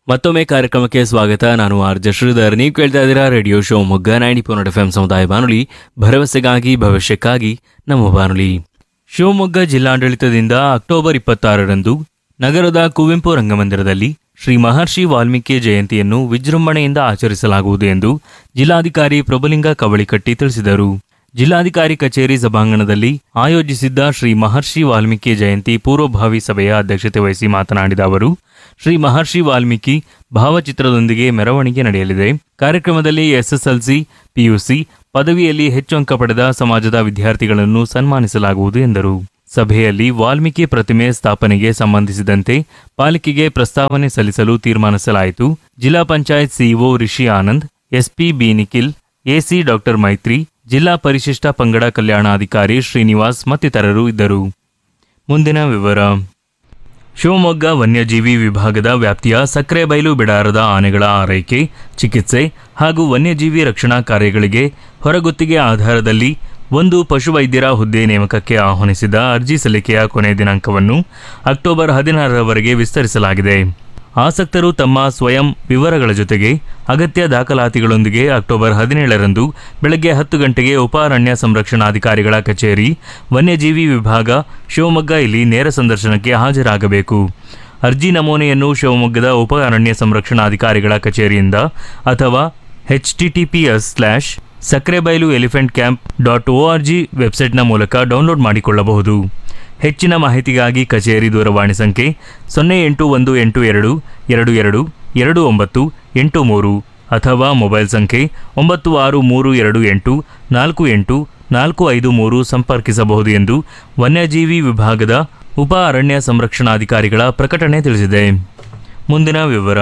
ಮತ್ತೊಮ್ಮೆ ಕಾರ್ಯಕ್ರಮಕ್ಕೆ ಸ್ವಾಗತ ನಾನು ಆರ್ ಜೆ ಶ್ರೀಧರ್ ನೀವು ಕೇಳ್ತಾ ಇದ್ದೀರಾ ರೇಡಿಯೋ ಶೋ ಮೊಗ್ಗ ನೈಂಟಿ ಪೋನೆಟ್ ಎಫ್ ಎಂ ಸಮುದಾಯ ಬಾನುಲಿ ಭರವಸೆಗಾಗಿ ಭವಿಷ್ಯಕ್ಕಾಗಿ ನಮ್ಮ ಬಾನುಲಿ ಶಿವಮೊಗ್ಗ ಜಿಲ್ಲಾಡಳಿತದಿಂದ ಅಕ್ಟೋಬರ್ ಇಪ್ಪತ್ತಾರರಂದು ನಗರದ ಕುವೆಂಪು ರಂಗಮಂದಿರದಲ್ಲಿ ಶ್ರೀ ಮಹರ್ಷಿ ವಾಲ್ಮೀಕಿ ಜಯಂತಿಯನ್ನು ವಿಜೃಂಭಣೆಯಿಂದ ಆಚರಿಸಲಾಗುವುದು ಎಂದು ಜಿಲ್ಲಾಧಿಕಾರಿ ಪ್ರಭುಲಿಂಗ ಕವಳಿಕಟ್ಟಿ ತಿಳಿಸಿದರು ಜಿಲ್ಲಾಧಿಕಾರಿ ಕಚೇರಿ ಸಭಾಂಗಣದಲ್ಲಿ ಆಯೋಜಿಸಿದ್ದ ಶ್ರೀ ಮಹರ್ಷಿ ವಾಲ್ಮೀಕಿ ಜಯಂತಿ ಪೂರ್ವಭಾವಿ ಸಭೆಯ ಅಧ್ಯಕ್ಷತೆ ವಹಿಸಿ ಮಾತನಾಡಿದ ಅವರು ಶ್ರೀ ಮಹರ್ಷಿ ವಾಲ್ಮೀಕಿ ಭಾವಚಿತ್ರದೊಂದಿಗೆ ಮೆರವಣಿಗೆ ನಡೆಯಲಿದೆ ಕಾರ್ಯಕ್ರಮದಲ್ಲಿ ಎಸ್ಎಸ್ಎಲ್ಸಿ ಪಿಯುಸಿ ಪದವಿಯಲ್ಲಿ ಹೆಚ್ಚು ಅಂಕ ಪಡೆದ ಸಮಾಜದ ವಿದ್ಯಾರ್ಥಿಗಳನ್ನು ಸನ್ಮಾನಿಸಲಾಗುವುದು ಎಂದರು ಸಭೆಯಲ್ಲಿ ವಾಲ್ಮೀಕಿ ಪ್ರತಿಮೆ ಸ್ಥಾಪನೆಗೆ ಸಂಬಂಧಿಸಿದಂತೆ ಪಾಲಿಕೆಗೆ ಪ್ರಸ್ತಾವನೆ ಸಲ್ಲಿಸಲು ತೀರ್ಮಾನಿಸಲಾಯಿತು ಜಿಲ್ಲಾ panchayat CEO Rishi Anand SP B Nikhil AC doctor Maitri ಜಿಲ್ಲಾ ಪರಿಶಿಷ್ಟ ಪಂಗಡ ಕಲ್ಯಾಣಾಧಿಕಾರಿ ಶ್ರೀನಿವಾಸ್ ಮತ್ತಿತರರು ಇದ್ದರು ಮುಂದಿನ ವಿವರ ಶಿವಮೊಗ್ಗ ವನ್ಯಜೀವಿ ವಿಭಾಗದ ವ್ಯಾಪ್ತಿಯ ಸಕ್ರೆಬೈಲು ಬಿಡಾರದ ಆನೆಗಳ ಆರೈಕೆ ಚಿಕಿತ್ಸೆ ಹಾಗೂ ವನ್ಯಜೀವಿ ರಕ್ಷಣಾ ಕಾರ್ಯಗಳಿಗೆ ಹೊರಗುತ್ತಿಗೆ ಆಧಾರದಲ್ಲಿ ಒಂದು ಪಶುವೈದ್ಯರ ಹುದ್ದೆ ನೇಮಕಕ್ಕೆ ಆಹ್ವಾನಿಸಿದ ಅರ್ಜಿ ಸಲ್ಲಿಕೆಯ ಕೊನೆಯ ದಿನಾಂಕವನ್ನು ಅಕ್ಟೋಬರ್ ಹದಿನಾರರವರೆಗೆ ವಿಸ್ತರಿಸಲಾಗಿದೆ ಆಸಕ್ತರು ತಮ್ಮ ಸ್ವಯಂ ವಿವರಗಳ ಜೊತೆಗೆ ಅಗತ್ಯ ದಾಖಲಾತಿಗಳೊಂದಿಗೆ ಅಕ್ಟೋಬರ್ ಹದಿನೇಳರಂದು ಬೆಳಗ್ಗೆ ಹತ್ತು ಗಂಟೆಗೆ ಉಪ ಅರಣ್ಯ ಸಂರಕ್ಷಣಾಧಿಕಾರಿಗಳ ಕಚೇರಿ ವನ್ಯಜೀವಿ ವಿಭಾಗ ಶಿವಮೊಗ್ಗ ಇಲ್ಲಿ ನೇರ ಸಂದರ್ಶನಕ್ಕೆ ಹಾಜರಾಗಬೇಕು ಅರ್ಜಿ ನಮೂನೆಯನ್ನು ಶಿವಮೊಗ್ಗದ ಉಪ ಅರಣ್ಯ ಸಂರಕ್ಷಣಾಧಿಕಾರಿಗಳ ಕಚೇರಿಯಿಂದ ಅಥವಾ H T T P S slash Sakrebailu elephant camp dot O R G ವೆಬ್ಸೈಟ್ನ ಮೂಲಕ ಡೌನ್ಲೋಡ್ ಮಾಡಿಕೊಳ್ಳಬಹುದು ಹೆಚ್ಚಿನ ಮಾಹಿತಿಗಾಗಿ ಕಚೇರಿ ದೂರವಾಣಿ ಸಂಖ್ಯೆ ಸೊನ್ನೆ ಎಂಟು ಒಂದು ಎಂಟು ಎರಡು ಎರಡು ಎರಡು ಎರಡು ಒಂಬತ್ತು ಎಂಟು ಮೂರು ಅಥವಾ ಮೊಬೈಲ್ ಸಂಖ್ಯೆ ಒಂಬತ್ತು ಆರು ಮೂರು ಎರಡು ಎಂಟು ನಾಲ್ಕು ಎಂಟು ನಾಲ್ಕು ಐದು ಮೂರು ಸಂಪರ್ಕಿಸಬಹುದು ಎಂದು ವನ್ಯಜೀವಿ ವಿಭಾಗದ ಉಪ ಅರಣ್ಯ ಸಂರಕ್ಷಣಾಧಿಕಾರಿಗಳ ಪ್ರಕಟಣೆ ತಿಳಿಸಿದೆ ಮುಂದಿನ ವಿವರ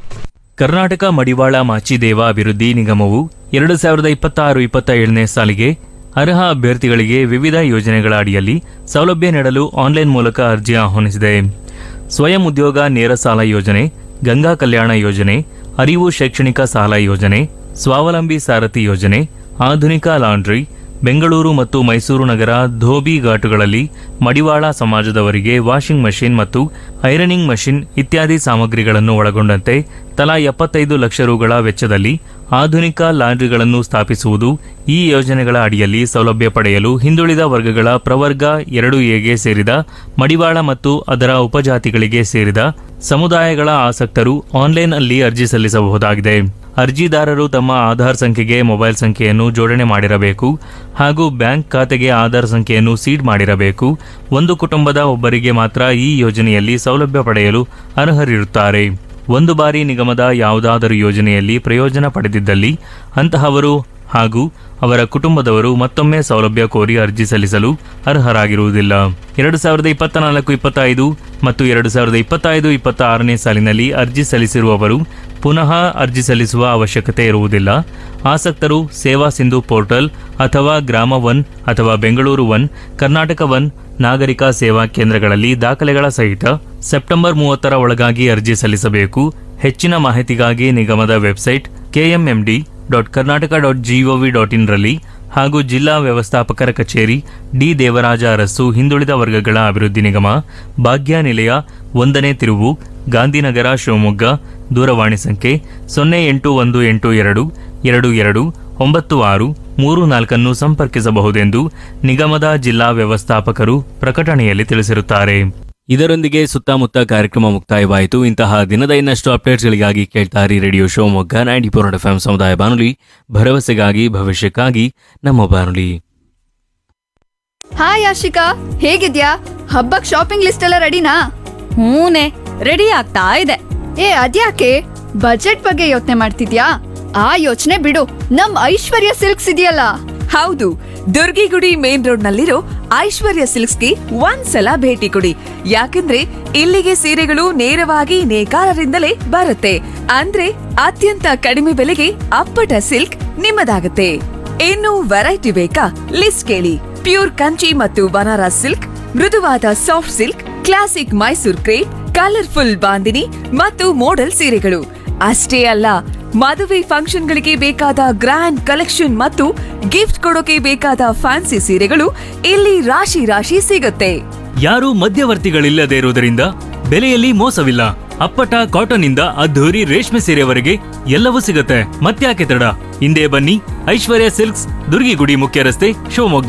ಕರ್ನಾಟಕ ಮಡಿವಾಳ ಮಾಚಿದೇವ ಅಭಿವೃದ್ಧಿ ನಿಗಮವು ಎರಡು ಸಾವಿರದ ಇಪ್ಪತ್ತಾರು ಇಪ್ಪತ್ತ ಏಳನೇ ಸಾಲಿಗೆ ಅರ್ಹ ಅಭ್ಯರ್ಥಿಗಳಿಗೆ ವಿವಿಧ ಯೋಜನೆಗಳ ಅಡಿಯಲ್ಲಿ ಸೌಲಭ್ಯ ನೀಡಲು ಆನ್ಲೈನ್ ಮೂಲಕ ಅರ್ಜಿ ಆಹ್ವಾನಿಸಿದೆ ಸ್ವಯಂ ಉದ್ಯೋಗ ನೇರ ಸಾಲ ಯೋಜನೆ ಗಂಗಾ ಕಲ್ಯಾಣ ಯೋಜನೆ ಅರಿವು ಶೈಕ್ಷಣಿಕ ಸಾಲ ಯೋಜನೆ ಸ್ವಾವಲಂಬಿ ಸಾರಥಿ ಯೋಜನೆ ಆಧುನಿಕ ಲಾಂಡ್ರಿ ಬೆಂಗಳೂರು ಮತ್ತು ಮೈಸೂರು ನಗರ ಧೋಬಿ ಘಾಟುಗಳಲ್ಲಿ ಮಡಿವಾಳ ಸಮಾಜದವರಿಗೆ ವಾಷಿಂಗ್ ಮಷಿನ್ ಮತ್ತು ಐರನಿಂಗ್ ಮಷಿನ್ ಇತ್ಯಾದಿ ಸಾಮಗ್ರಿಗಳನ್ನು ಒಳಗೊಂಡಂತೆ ತಲಾ ಎಪ್ಪತ್ತೈದು ಲಕ್ಷ ರುಗಳ ವೆಚ್ಚದಲ್ಲಿ ಆಧುನಿಕ ಲಾಂಡ್ರಿಗಳನ್ನು ಸ್ಥಾಪಿಸುವುದು ಈ ಯೋಜನೆಗಳ ಅಡಿಯಲ್ಲಿ ಸೌಲಭ್ಯ ಪಡೆಯಲು ಹಿಂದುಳಿದ ವರ್ಗಗಳ ಪ್ರವರ್ಗ ಎರಡು ಎಗೆ ಸೇರಿದ ಮಡಿವಾಳ ಮತ್ತು ಅದರ ಉಪಜಾತಿಗಳಿಗೆ ಸೇರಿದ ಸಮುದಾಯಗಳ ಆಸಕ್ತರು ಆನ್ಲೈನ್ ಅಲ್ಲಿ ಅರ್ಜಿ ಸಲ್ಲಿಸಬಹುದಾಗಿದೆ ಅರ್ಜಿದಾರರು ತಮ್ಮ ಆಧಾರ್ ಸಂಖ್ಯೆಗೆ ಮೊಬೈಲ್ ಸಂಖ್ಯೆಯನ್ನು ಜೋಡಣೆ ಮಾಡಿರಬೇಕು ಹಾಗೂ ಬ್ಯಾಂಕ್ ಖಾತೆಗೆ ಆಧಾರ್ ಸಂಖ್ಯೆಯನ್ನು ಸೀಡ್ ಮಾಡಿರಬೇಕು ಒಂದು ಕುಟುಂಬದ ಒಬ್ಬರಿಗೆ ಮಾತ್ರ ಈ ಯೋಜನೆಯಲ್ಲಿ ಸೌಲಭ್ಯ ಪಡೆಯಲು ಅರ್ಹರಿರುತ್ತಾರೆ ಒಂದು ಬಾರಿ ನಿಗಮದ ಯಾವುದಾದರೂ ಯೋಜನೆಯಲ್ಲಿ ಪ್ರಯೋಜನ ಪಡೆದಿದ್ದಲ್ಲಿ ಅಂತಹವರು ಹಾಗೂ ಅವರ ಕುಟುಂಬದವರು ಮತ್ತೊಮ್ಮೆ ಸೌಲಭ್ಯ ಕೋರಿ ಅರ್ಜಿ ಸಲ್ಲಿಸಲು ಅರ್ಹರಾಗಿರುವುದಿಲ್ಲ ಎರಡು ಸಾವಿರದ ಇಪ್ಪತ್ತ ನಾಲ್ಕು ಇಪ್ಪತ್ತೈದು ಮತ್ತು ಎರಡು ಸಾವಿರದ ಇಪ್ಪತ್ತೈದು ಇಪ್ಪತ್ತ ಆರನೇ ಸಾಲಿನಲ್ಲಿ ಅರ್ಜಿ ಸಲ್ಲಿಸಿರುವವರು ಪುನಃ ಅರ್ಜಿ ಸಲ್ಲಿಸುವ ಅವಶ್ಯಕತೆ ಇರುವುದಿಲ್ಲ ಆಸಕ್ತರು ಸೇವಾ ಸಿಂಧು ಪೋರ್ಟಲ್ ಅಥವಾ ಗ್ರಾಮ ಒನ್ ಅಥವಾ ಬೆಂಗಳೂರು ಒನ್ ಕರ್ನಾಟಕ ಒನ್ ನಾಗರಿಕ ಸೇವಾ ಕೇಂದ್ರಗಳಲ್ಲಿ ದಾಖಲೆಗಳ ಸಹಿತ ಸೆಪ್ಟೆಂಬರ್ ಮೂವತ್ತರ ಒಳಗಾಗಿ ಅರ್ಜಿ ಸಲ್ಲಿಸಬೇಕು ಹೆಚ್ಚಿನ ಮಾಹಿತಿಗಾಗಿ ನಿಗಮದ website KMMD dot Karnataka dot GOV dot ಇನ್ರಲ್ಲಿ ಹಾಗೂ ಜಿಲ್ಲಾ ವ್ಯವಸ್ಥಾಪಕರ ಕಚೇರಿ ಡಿ ದೇವರಾಜ ಅರಸು ಹಿಂದುಳಿದ ವರ್ಗಗಳ ಅಭಿವೃದ್ಧಿ ನಿಗಮ ಭಾಗ್ಯ ನಿಲಯ ಒಂದನೇ ತಿರುವು ಗಾಂಧಿನಗರ ಶಿವಮೊಗ್ಗ ದೂರವಾಣಿ ಸಂಖ್ಯೆ ಸೊನ್ನೆ ಎಂಟು ಒಂದು ಎಂಟು ಎರಡು ಎರಡು ಎರಡು ಒಂಬತ್ತು ಆರು ಮೂರು ನಾಲ್ಕನ್ನು ಸಂಪರ್ಕಿಸಬಹುದೆಂದು ನಿಗಮದ ಜಿಲ್ಲಾ ವ್ಯವಸ್ಥಾಪಕರು ಪ್ರಕಟಣೆಯಲ್ಲಿ ತಿಳಿಸಿರುತ್ತಾರೆ ಇದರೊಂದಿಗೆ ಸುತ್ತಮುತ್ತ ಕಾರ್ಯಕ್ರಮ ಮುಕ್ತಾಯವಾಯಿತು ಇಂತಹ ದಿನದ ಇನ್ನಷ್ಟು ಅಪ್ಡೇಟ್ಸ್ಗಳಿಗಾಗಿ ಕೇಳ್ತಾರಿ radio Shivamogga ninety four F M ಸಮುದಾಯ ಬಾನುಲಿ ಭರವಸೆಗಾಗಿ ಭವಿಷ್ಯಕ್ಕಾಗಿ ನಮ್ಮ ಬಾನುಲಿ ಹಾಯ್ ಆಶಿಕಾ ಹೇಗಿದ್ಯಾ ಹಬ್ಬಕ್ ಶಾಪಿಂಗ್ ಲಿಸ್ಟ್ ಎಲ್ಲ ರೆಡಿನಾ ಹೂನೆ ರೆಡಿ ಆಗ್ತಾ ಇದೆ ಏ ಅದ್ಯಾಕೆ ಬಜೆಟ್ ಬಗ್ಗೆ ಯೋಚನೆ ಮಾಡ್ತಿದ್ಯಾ ಆ ಯೋಚನೆ ಬಿಡು ನಮ್ ಐಶ್ವರ್ಯ ಸಿಲ್ಕ್ಸ್ ಇದೆಯಲ್ಲ ಹೌದು ದುರ್ಗಿಗುಡಿ ಮೇನ್ ರೋಡ್ ನಲ್ಲಿರೋ ಐಶ್ವರ್ಯ ಸಿಲ್ಕ್ಸ್ಗೆ ಒಂದ್ಸಲ ಭೇಟಿ ಕೊಡಿ ಯಾಕಂದ್ರೆ ಇಲ್ಲಿಗೆ ಸೀರೆಗಳು ನೇರವಾಗಿ ನೇಕಾರರಿಂದಲೇ ಬರುತ್ತೆ ಅಂದ್ರೆ ಅತ್ಯಂತ ಕಡಿಮೆ ಬೆಲೆಗೆ ಅಪ್ಪಟ ಸಿಲ್ಕ್ ನಿಮ್ಮದಾಗುತ್ತೆ ಇನ್ನು ವೆರೈಟಿ ಬೇಕಾ ಲಿಸ್ಟ್ ಕೇಳಿ ಪ್ಯೂರ್ ಕಂಚಿ ಮತ್ತು ಬನಾರಸ್ ಸಿಲ್ಕ್ ಮೃದುವಾದ soft silk classic Mysore crepe colourful bandhani ಮತ್ತು ಮೋಡಲ್ ಸೀರೆಗಳು ಅಷ್ಟೇ ಅಲ್ಲ ಮದುವೆ ಫಂಕ್ಷನ್ಗಳಿಗೆ ಬೇಕಾದ ಗ್ರ್ಯಾಂಡ್ ಕಲೆಕ್ಷನ್ ಮತ್ತು ಗಿಫ್ಟ್ ಕೊಡೋಕೆ ಬೇಕಾದ ಫ್ಯಾನ್ಸಿ ಸೀರೆಗಳು ಇಲ್ಲಿ ರಾಶಿ ರಾಶಿ ಸಿಗುತ್ತೆ ಯಾರೂ ಮಧ್ಯವರ್ತಿಗಳಿಲ್ಲದೆ ಇರುವುದರಿಂದ ಬೆಲೆಯಲ್ಲಿ ಮೋಸವಿಲ್ಲ ಅಪ್ಪಟ ಕಾಟನ್ ಇಂದ ಅದ್ಧೂರಿ ರೇಷ್ಮೆ ಸೀರೆವರೆಗೆ ಎಲ್ಲವೂ ಸಿಗುತ್ತೆ ಮತ್ತ್ಯಾಕೆ ತಡ ಹಿಂದೆ ಬನ್ನಿ ಐಶ್ವರ್ಯ ಸಿಲ್ಕ್ಸ್ ದುರ್ಗಿಗುಡಿ ಮುಖ್ಯ ರಸ್ತೆ ಶಿವಮೊಗ್ಗ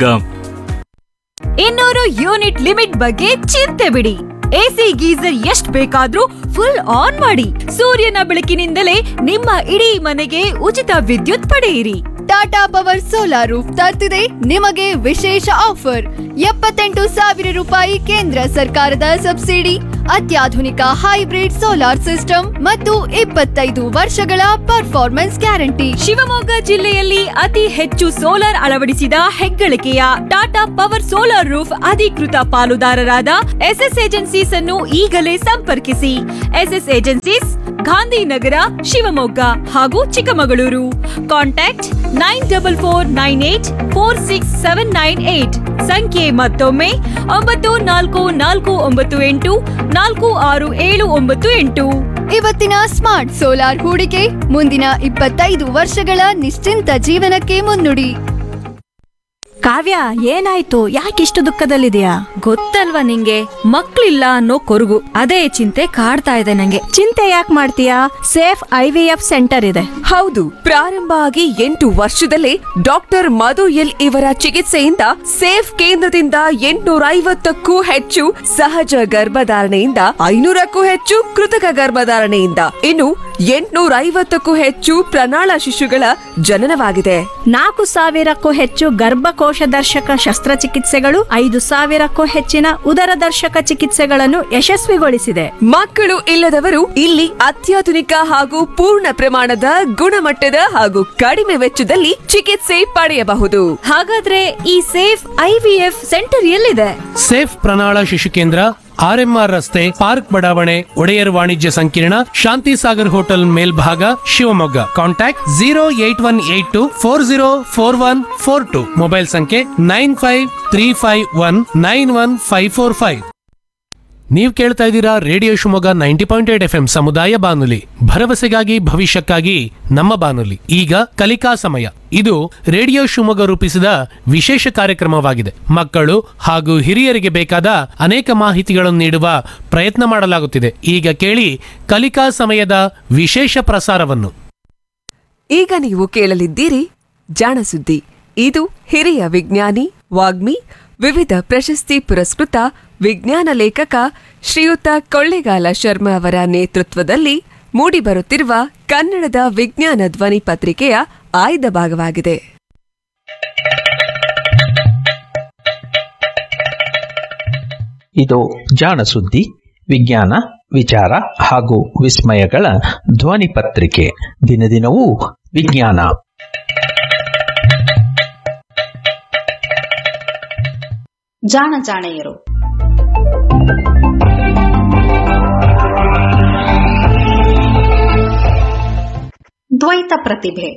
ಇನ್ನೂರು ಯೂನಿಟ್ ಲಿಮಿಟ್ ಬಗ್ಗೆ ಚಿಂತೆ ಬಿಡಿ ಎಸಿ ಗೀಸರ್ ಎಷ್ಟ್ ಬೇಕಾದ್ರೂ ಫುಲ್ ಆನ್ ಮಾಡಿ ಸೂರ್ಯನ ಬೆಳಕಿನಿಂದಲೇ ನಿಮ್ಮ ಇಡೀ ಮನೆಗೆ ಉಚಿತ ವಿದ್ಯುತ್ ಪಡೆಯಿರಿ ಟಾಟಾ ಪವರ್ ಸೋಲಾರ್ ರೂಫ್ ತರ್ತಿದೆ ನಿಮಗೆ ವಿಶೇಷ ಆಫರ್ ಎಪ್ಪತ್ತೆಂಟು ಸಾವಿರ ರೂಪಾಯಿ ಕೇಂದ್ರ ಸರ್ಕಾರದ ಸಬ್ಸಿಡಿ ಅತ್ಯಾಧುನಿಕ ಹೈಬ್ರಿಡ್ ಸೋಲಾರ್ ಸಿಸ್ಟಮ್ ಮತ್ತು ಇಪ್ಪತ್ತೈದು ವರ್ಷಗಳ ಪರ್ಫಾರ್ಮೆನ್ಸ್ ಗ್ಯಾರಂಟಿ ಶಿವಮೊಗ್ಗ ಜಿಲ್ಲೆಯಲ್ಲಿ ಅತಿ ಹೆಚ್ಚು ಸೋಲಾರ್ ಅಳವಡಿಸಿದ ಹೆಗ್ಗಳಿಕೆಯ ಟಾಟಾ ಪವರ್ ಸೋಲಾರ್ ರೂಫ್ ಅಧಿಕೃತ ಪಾಲುದಾರರಾದ ಎಸ್ಎಸ್ ಏಜೆನ್ಸೀಸ್ ಅನ್ನು ಈಗಲೇ ಸಂಪರ್ಕಿಸಿ ಎಸ್ಎಸ್ ಏಜೆನ್ಸೀಸ್ ಗಾಂಧಿನಗರ ಶಿವಮೊಗ್ಗ ಹಾಗೂ Chikkamagaluru contact nine double four nine eight four six seven nine eight ಸಂಖ್ಯೆ ಮತ್ತೊಮ್ಮೆ ಒಂಬತ್ತು ನಾಲ್ಕು ನಾಲ್ಕು ಒಂಬತ್ತು ಎಂಟು ನಾಲ್ಕು ಆರು ಏಳು ಒಂಬತ್ತು ಎಂಟು ಇವತ್ತಿನ ಸ್ಮಾರ್ಟ್ ಸೋಲಾರ್ ಹೂಡಿಕೆ ಮುಂದಿನ ಇಪ್ಪತ್ತೈದು ವರ್ಷಗಳ ನಿಶ್ಚಿಂತ ಜೀವನಕ್ಕೆ ಮುನ್ನುಡಿ ಕಾವ್ಯ ಏನಾಯ್ತು ಯಾಕಿಷ್ಟು ದುಃಖದಲ್ಲಿದೆಯಾ ಗೊತ್ತಲ್ವಾ ನಿಂಗೆ ಮಕ್ಳಿಲ್ಲ ಅನ್ನೋ ಕೊರಗು ಅದೇ ಚಿಂತೆ ಕಾಡ್ತಾ ಇದೆ ನಂಗೆ ಚಿಂತೆ ಯಾಕೆ ಮಾಡ್ತೀಯಾ safe I V F centre ಇದೆ ಹೌದು ಪ್ರಾರಂಭ ಆಗಿ ಎಂಟು ವರ್ಷದಲ್ಲೇ ಡಾಕ್ಟರ್ ಮಧು ಎಲ್ ಇವರ ಚಿಕಿತ್ಸೆಯಿಂದ ಸೇಫ್ ಕೇಂದ್ರದಿಂದ ಎಂಟುನೂರ ಐವತ್ತಕ್ಕೂ ಹೆಚ್ಚು ಸಹಜ ಗರ್ಭಧಾರಣೆಯಿಂದ ಐನೂರಕ್ಕೂ ಹೆಚ್ಚು ಕೃತಕ ಗರ್ಭಧಾರಣೆಯಿಂದ ಇನ್ನು ಎಂಟುನೂರ ಐವತ್ತಕ್ಕೂ ಹೆಚ್ಚು ಪ್ರಣಾಳ ಶಿಶುಗಳ ಜನನವಾಗಿದೆ ನಾಲ್ಕು ಸಾವಿರಕ್ಕೂ ಹೆಚ್ಚು ಗರ್ಭಕೋಶ ದರ್ಶಕ ಶಸ್ತ್ರಚಿಕಿತ್ಸೆಗಳು ಐದು ಸಾವಿರಕ್ಕೂ ಹೆಚ್ಚಿನ ಉದರ ದರ್ಶಕ ಚಿಕಿತ್ಸೆಗಳನ್ನು ಯಶಸ್ವಿಗೊಳಿಸಿದೆ ಮಕ್ಕಳು ಇಲ್ಲದವರು ಇಲ್ಲಿ ಅತ್ಯಾಧುನಿಕ ಹಾಗೂ ಪೂರ್ಣ ಪ್ರಮಾಣದ ಗುಣಮಟ್ಟದ ಹಾಗೂ ಕಡಿಮೆ ವೆಚ್ಚದಲ್ಲಿ ಚಿಕಿತ್ಸೆ ಪಡೆಯಬಹುದು ಹಾಗಾದ್ರೆ ಈ safe I V F centre ಎಲ್ಲಿದೆ ಸೇಫ್ ಪ್ರಣಾಳ ಶಿಶು ಕೇಂದ್ರ ಆರ್ಎಂಆರ್ ರಸ್ತೆ ಪಾರ್ಕ್ ಬಡಾವಣೆ ಒಡೆಯರ್ ವಾಣಿಜ್ಯ ಸಂಕೀರ್ಣ ಶಾಂತಿ ಸಾಗರ್ ಹೋಟೆಲ್ ಮೇಲ್ಭಾಗ Shivamogga contact zero eight one eight two four zero four one four two mobile ಸಂಖ್ಯೆ nine five three five one nine one five four five ನೀವು ಕೇಳ್ತಾ ಇದ್ದೀರಾ radio Shivamogga ninety point eight F M ಸಮುದಾಯ ಬಾನುಲಿ ಭರವಸೆಗಾಗಿ ಭವಿಷ್ಯಕ್ಕಾಗಿ ನಮ್ಮ ಬಾನುಲಿ ಈಗ ಕಲಿಕಾ ಸಮಯ ಇದು ರೇಡಿಯೋ ಶಿವಮೊಗ್ಗ ರೂಪಿಸಿದ ವಿಶೇಷ ಕಾರ್ಯಕ್ರಮವಾಗಿದೆ ಮಕ್ಕಳು ಹಾಗೂ ಹಿರಿಯರಿಗೆ ಬೇಕಾದ ಅನೇಕ ಮಾಹಿತಿಗಳನ್ನು ನೀಡುವ ಪ್ರಯತ್ನ ಮಾಡಲಾಗುತ್ತಿದೆ ಈಗ ಕೇಳಿ ಕಲಿಕಾ ಸಮಯದ ವಿಶೇಷ ಪ್ರಸಾರವನ್ನು ಈಗ ನೀವು ಕೇಳಲಿದ್ದೀರಿ ಜಾಣಸುದ್ದಿ ಇದು ಹಿರಿಯ ವಿಜ್ಞಾನಿ ವಾಗ್ಮಿ ವಿವಿಧ ಪ್ರಶಸ್ತಿ ಪುರಸ್ಕೃತ ವಿಜ್ಞಾನ ಲೇಖಕ ಶ್ರೀಯುತ ಕೊಳ್ಳೆಗಾಲ ಶರ್ಮಾ ಅವರ ನೇತೃತ್ವದಲ್ಲಿ ಮೂಡಿಬರುತ್ತಿರುವ ಕನ್ನಡದ ವಿಜ್ಞಾನ ಧ್ವನಿ ಪತ್ರಿಕೆಯ ಆಯ್ದ ಭಾಗವಾಗಿದೆ ಇದು ಜಾಣ ಸುದ್ದಿ ವಿಜ್ಞಾನ ವಿಚಾರ ಹಾಗೂ ವಿಸ್ಮಯಗಳ ಧ್ವನಿ ಪತ್ರಿಕೆ ದಿನದಿನವೂ ವಿಜ್ಞಾನ ಜಾಣ ಜಾಣೆಯರು ದ್ವೈತ ಪ್ರತಿಭೆ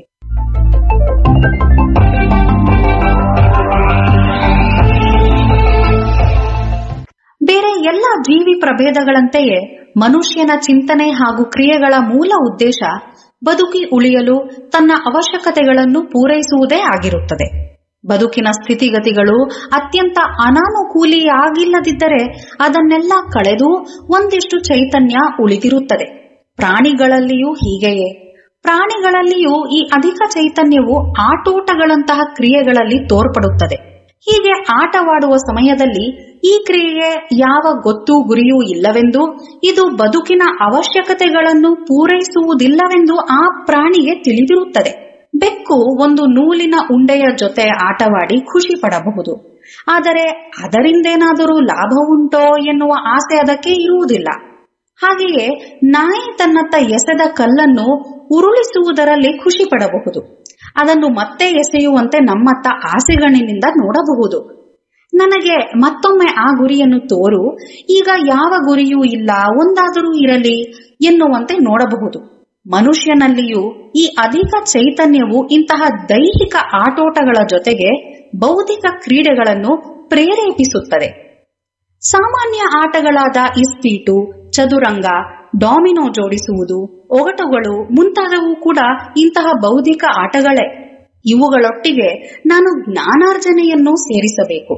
ಬೇರೆ ಎಲ್ಲ ಜೀವಿ ಪ್ರಭೇದಗಳಂತೆಯೇ ಮನುಷ್ಯನ ಚಿಂತನೆ ಹಾಗೂ ಕ್ರಿಯೆಗಳ ಮೂಲ ಉದ್ದೇಶ ಬದುಕಿ ಉಳಿಯಲು ತನ್ನ ಅವಶ್ಯಕತೆಗಳನ್ನು ಪೂರೈಸುವುದೇ ಆಗಿರುತ್ತದೆ ಬದುಕಿನ ಸ್ಥಿತಿಗತಿಗಳು ಅತ್ಯಂತ ಅನಾನುಕೂಲಿಯಾಗಿಲ್ಲದಿದ್ದರೆ ಅದನ್ನೆಲ್ಲ ಕಳೆದು ಒಂದಿಷ್ಟು ಚೈತನ್ಯ ಉಳಿದಿರುತ್ತದೆ ಪ್ರಾಣಿಗಳಲ್ಲಿಯೂ ಹೀಗೆಯೇ ಪ್ರಾಣಿಗಳಲ್ಲಿಯೂ ಈ ಅಧಿಕ ಚೈತನ್ಯವು ಆಟೋಟಗಳಂತಹ ಕ್ರಿಯೆಗಳಲ್ಲಿ ತೋರ್ಪಡುತ್ತದೆ ಹೀಗೆ ಆಟವಾಡುವ ಸಮಯದಲ್ಲಿ ಈ ಕ್ರಿಯೆಗೆ ಯಾವ ಗೊತ್ತು ಗುರಿಯೂ ಇಲ್ಲವೆಂದು ಇದು ಬದುಕಿನ ಅವಶ್ಯಕತೆಗಳನ್ನು ಪೂರೈಸುವುದಿಲ್ಲವೆಂದು ಆ ಪ್ರಾಣಿಗೆ ತಿಳಿದಿರುತ್ತದೆ ಬೆಕ್ಕು ಒಂದು ನೂಲಿನ ಉಂಡೆಯ ಜೊತೆ ಆಟವಾಡಿ ಖುಷಿ ಪಡಬಹುದು ಆದರೆ ಅದರಿಂದೇನಾದರೂ ಲಾಭ ಉಂಟೋ ಎನ್ನುವ ಆಸೆ ಅದಕ್ಕೆ ಇರುವುದಿಲ್ಲ ಹಾಗೆಯೇ ನಾಯಿ ತನ್ನತ್ತ ಎಸೆದ ಕಲ್ಲನ್ನು ಉರುಳಿಸುವುದರಲ್ಲಿ ಖುಷಿ ಪಡಬಹುದು ಅದನ್ನು ಮತ್ತೆ ಎಸೆಯುವಂತೆ ನಮ್ಮತ್ತ ಆಸೆಗಳಿನಿಂದ ನೋಡಬಹುದು ನನಗೆ ಮತ್ತೊಮ್ಮೆ ಆ ಗುರಿಯನ್ನು ತೋರು ಈಗ ಯಾವ ಗುರಿಯೂ ಇಲ್ಲ ಒಂದಾದರೂ ಇರಲಿ ಎನ್ನುವಂತೆ ನೋಡಬಹುದು ಮನುಷ್ಯನಲ್ಲಿಯೂ ಈ ಅಧಿಕ ಚೈತನ್ಯವು ಇಂತಹ ದೈಹಿಕ ಆಟೋಟಗಳ ಜೊತೆಗೆ ಬೌದ್ಧಿಕ ಕ್ರೀಡೆಗಳನ್ನು ಪ್ರೇರೇಪಿಸುತ್ತದೆ ಸಾಮಾನ್ಯ ಆಟಗಳಾದ ಇಸ್ಪೀಟು ಚದುರಂಗ ಡಾಮಿನೋ ಜೋಡಿಸುವುದು ಒಗಟುಗಳು ಮುಂತಾದವು ಕೂಡ ಇಂತಹ ಬೌದ್ಧಿಕ ಆಟಗಳೇ ಇವುಗಳೊಟ್ಟಿಗೆ ನಾನು ಜ್ಞಾನಾರ್ಜನೆಯನ್ನು ಸೇರಿಸಬೇಕು